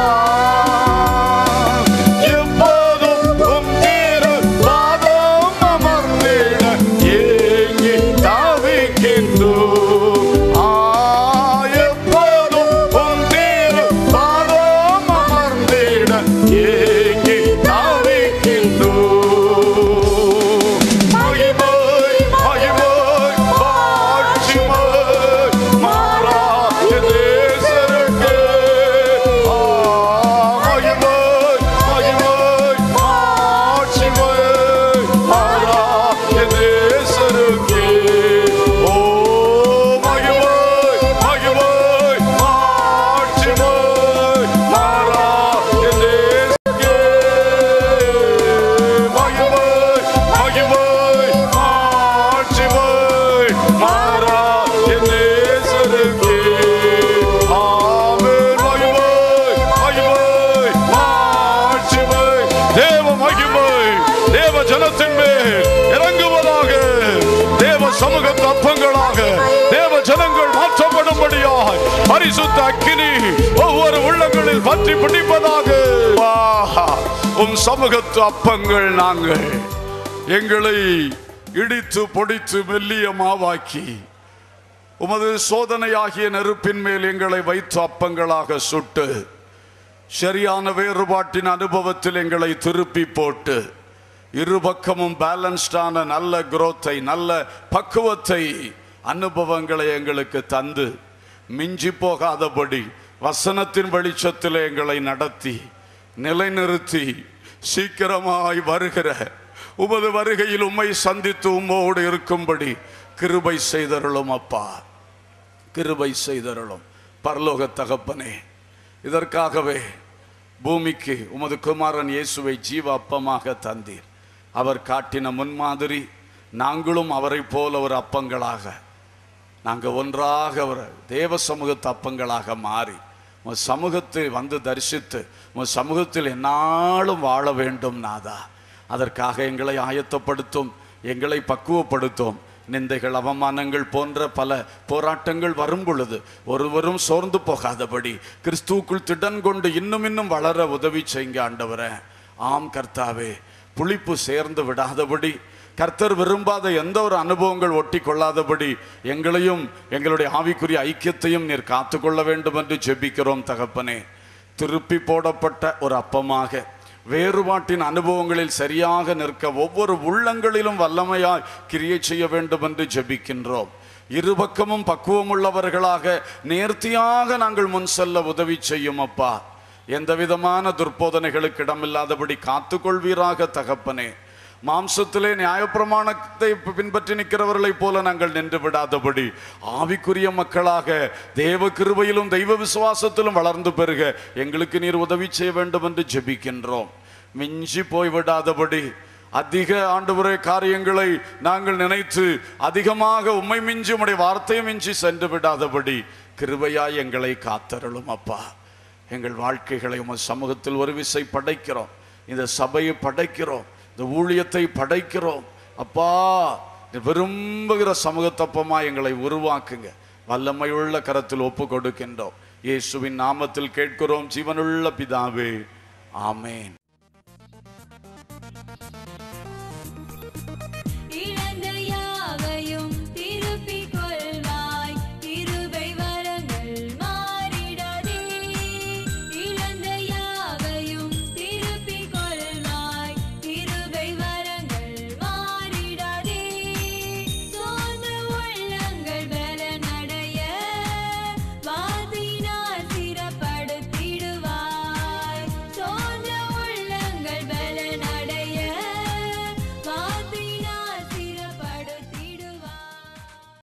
எப்போதும் உம் திரு பாதம் அமர்ந்திட ஏங்கி தவிக்கின்றோம் ஆ எப்போதும் உம் திரு பாதம் அமர்ந்திட ஏங்கி தவிக்கின்றோம் மகிமை மகிமை மாட்சிமை மாறாத நேசருக்கு ஆ மகிமை மகிமை மாட்சிமை மாறாத நேசருக்கு ஓ மகிமை மகிமை மாட்சிமை மாறாத நேசருக்கு மகிமை மகிமை மாட்சிமை மாறா என் நேசருக்கு ஆமென் மகிமை மகிமை மாட்சிமை தேவ மகிமை தேவ ஜனத்தின் மேல் இறங்குவதாக தேவ சமூகத்து அப்பங்களாக தேவ ஜனங்கள் மாற்றப்படும்படியாய் பரிசுத்த அக்கினி ஒவ்வொரு உள்ளங்களில் பற்றி பிடிப்பதாக வா, உம் சமூகத்து அப்பங்கள் நாங்கள் எங்களை இடித்து பொடித்து மெல்லிய மாவாக்கி உமது சோதனையாகிய நெருப்பின் மேல் எங்களை வைத்து அப்பங்களாக சுட்டு சரியான வேறுபாட்டின் அனுபவத்தில் எங்களை திருப்பி போட்டு இருபக்கமும் பேலன்ஸ்டான நல்ல குரோத்தை நல்ல பக்குவத்தை அனுபவங்களை எங்களுக்கு தந்து மிஞ்சி போகாதபடி வசனத்தின் வெளிச்சத்தில் எங்களை நடத்தி நிலைநிறுத்தி சீக்கிரமாய் வருகிற உமது வருகையில் உம்மை சந்தித்து உம்மோடு இருக்கும்படி கிருபை செய்தருளும் அப்பா கிருபை செய்தருளும் பரலோக தகப்பனே இதற்காகவே பூமிக்கு உமது குமாரன் இயேசுவை ஜீவ அப்பமாக தந்தீர் அவர் காட்டின முன்மாதிரி நாங்களும் அவரைப் போல ஒரு அப்பங்களாக நாங்கள் ஒன்றாக ஒரு தேவ சமூகத்து அப்பங்களாக மாறி உன் சமூகத்தை வந்து தரிசித்து உன் சமூகத்தில் என்னாலும் வாழ வேண்டும் நாதா அதற்காக எங்களை ஆயத்தப்படுத்தும் எங்களை பக்குவப்படுத்தும் நிந்தைகள் அவமானங்கள் போன்ற பல போராட்டங்கள் வரும் பொழுது ஒருவரும் சோர்ந்து போகாதபடி கிறிஸ்துவுக்குள் திடன் கொண்டு இன்னும் இன்னும் வளர உதவி செய்யுங்க ஆண்டவரே ஆம் கர்த்தாவே புளிப்பு சேர்ந்து விடாதபடி கர்த்தர் விரும்பாத எந்த ஒரு அனுபவங்கள் ஒட்டி கொள்ளாதபடி எங்களையும் எங்களுடைய ஆவிக்குரிய ஐக்கியத்தையும் நீர் காத்துக்கொள்ள வேண்டும் என்று ஜெபிக்கிறோம் தகப்பனே திருப்பி போடப்பட்ட ஒரு அப்பமாக வேறுபாட்டின் அனுபவங்களில் சரியாக நிற்க ஒவ்வொரு உள்ளங்களிலும் வல்லமையாய் கிரியை செய்ய வேண்டும் என்று ஜெபிக்கின்றோம் இருபக்கமும் பக்குவம் உள்ளவர்களாக நேர்த்தியாக நாங்கள் முன் செல்ல உதவி செய்யும் அப்பா எந்த விதமான துர்போதனைகளுக்கு இடமில்லாதபடி காத்துக்கொள்வீராக தகப்பனே மாம்சத்திலே நியாயப்பிரமாணத்தை பின்பற்றி நிற்கிறவர்களைப் போல நாங்கள் நின்று விடாதபடி ஆவிக்குரிய மக்களாக தேவ கிருபையிலும் தெய்வ விசுவாசத்திலும் வளர்ந்து பெருக எங்களுக்கு நீர் உதவி செய்ய வேண்டும் என்று ஜெபிக்கின்றோம் மிஞ்சி போய் விடாதபடி அதிக ஆண்டவரே காரியங்களை நாங்கள் நினைத்து அதிகமாக உம்மை மிஞ்சி உம்முடைய வார்த்தையை மிஞ்சி சென்று விடாதபடி கிருபையாய் எங்களை காத்தருளும் அப்பா எங்கள் வாழ்க்கைகளை உமது சமூகத்தில் ஒரு விசை படைக்கிறோம் இந்த சபையை படைக்கிறோம் இந்த ஊழியத்தை படைக்கிறோம் அப்பா நீ விரும்புகிற சமூகத்தப்பமா எங்களை உருவாக்குங்க வல்லமையுள்ள கரத்தில் ஒப்பு கொடுக்கின்றோம் இயேசுவின் நாமத்தில் கேட்கிறோம் ஜீவனுள்ள பிதாவே ஆமேன்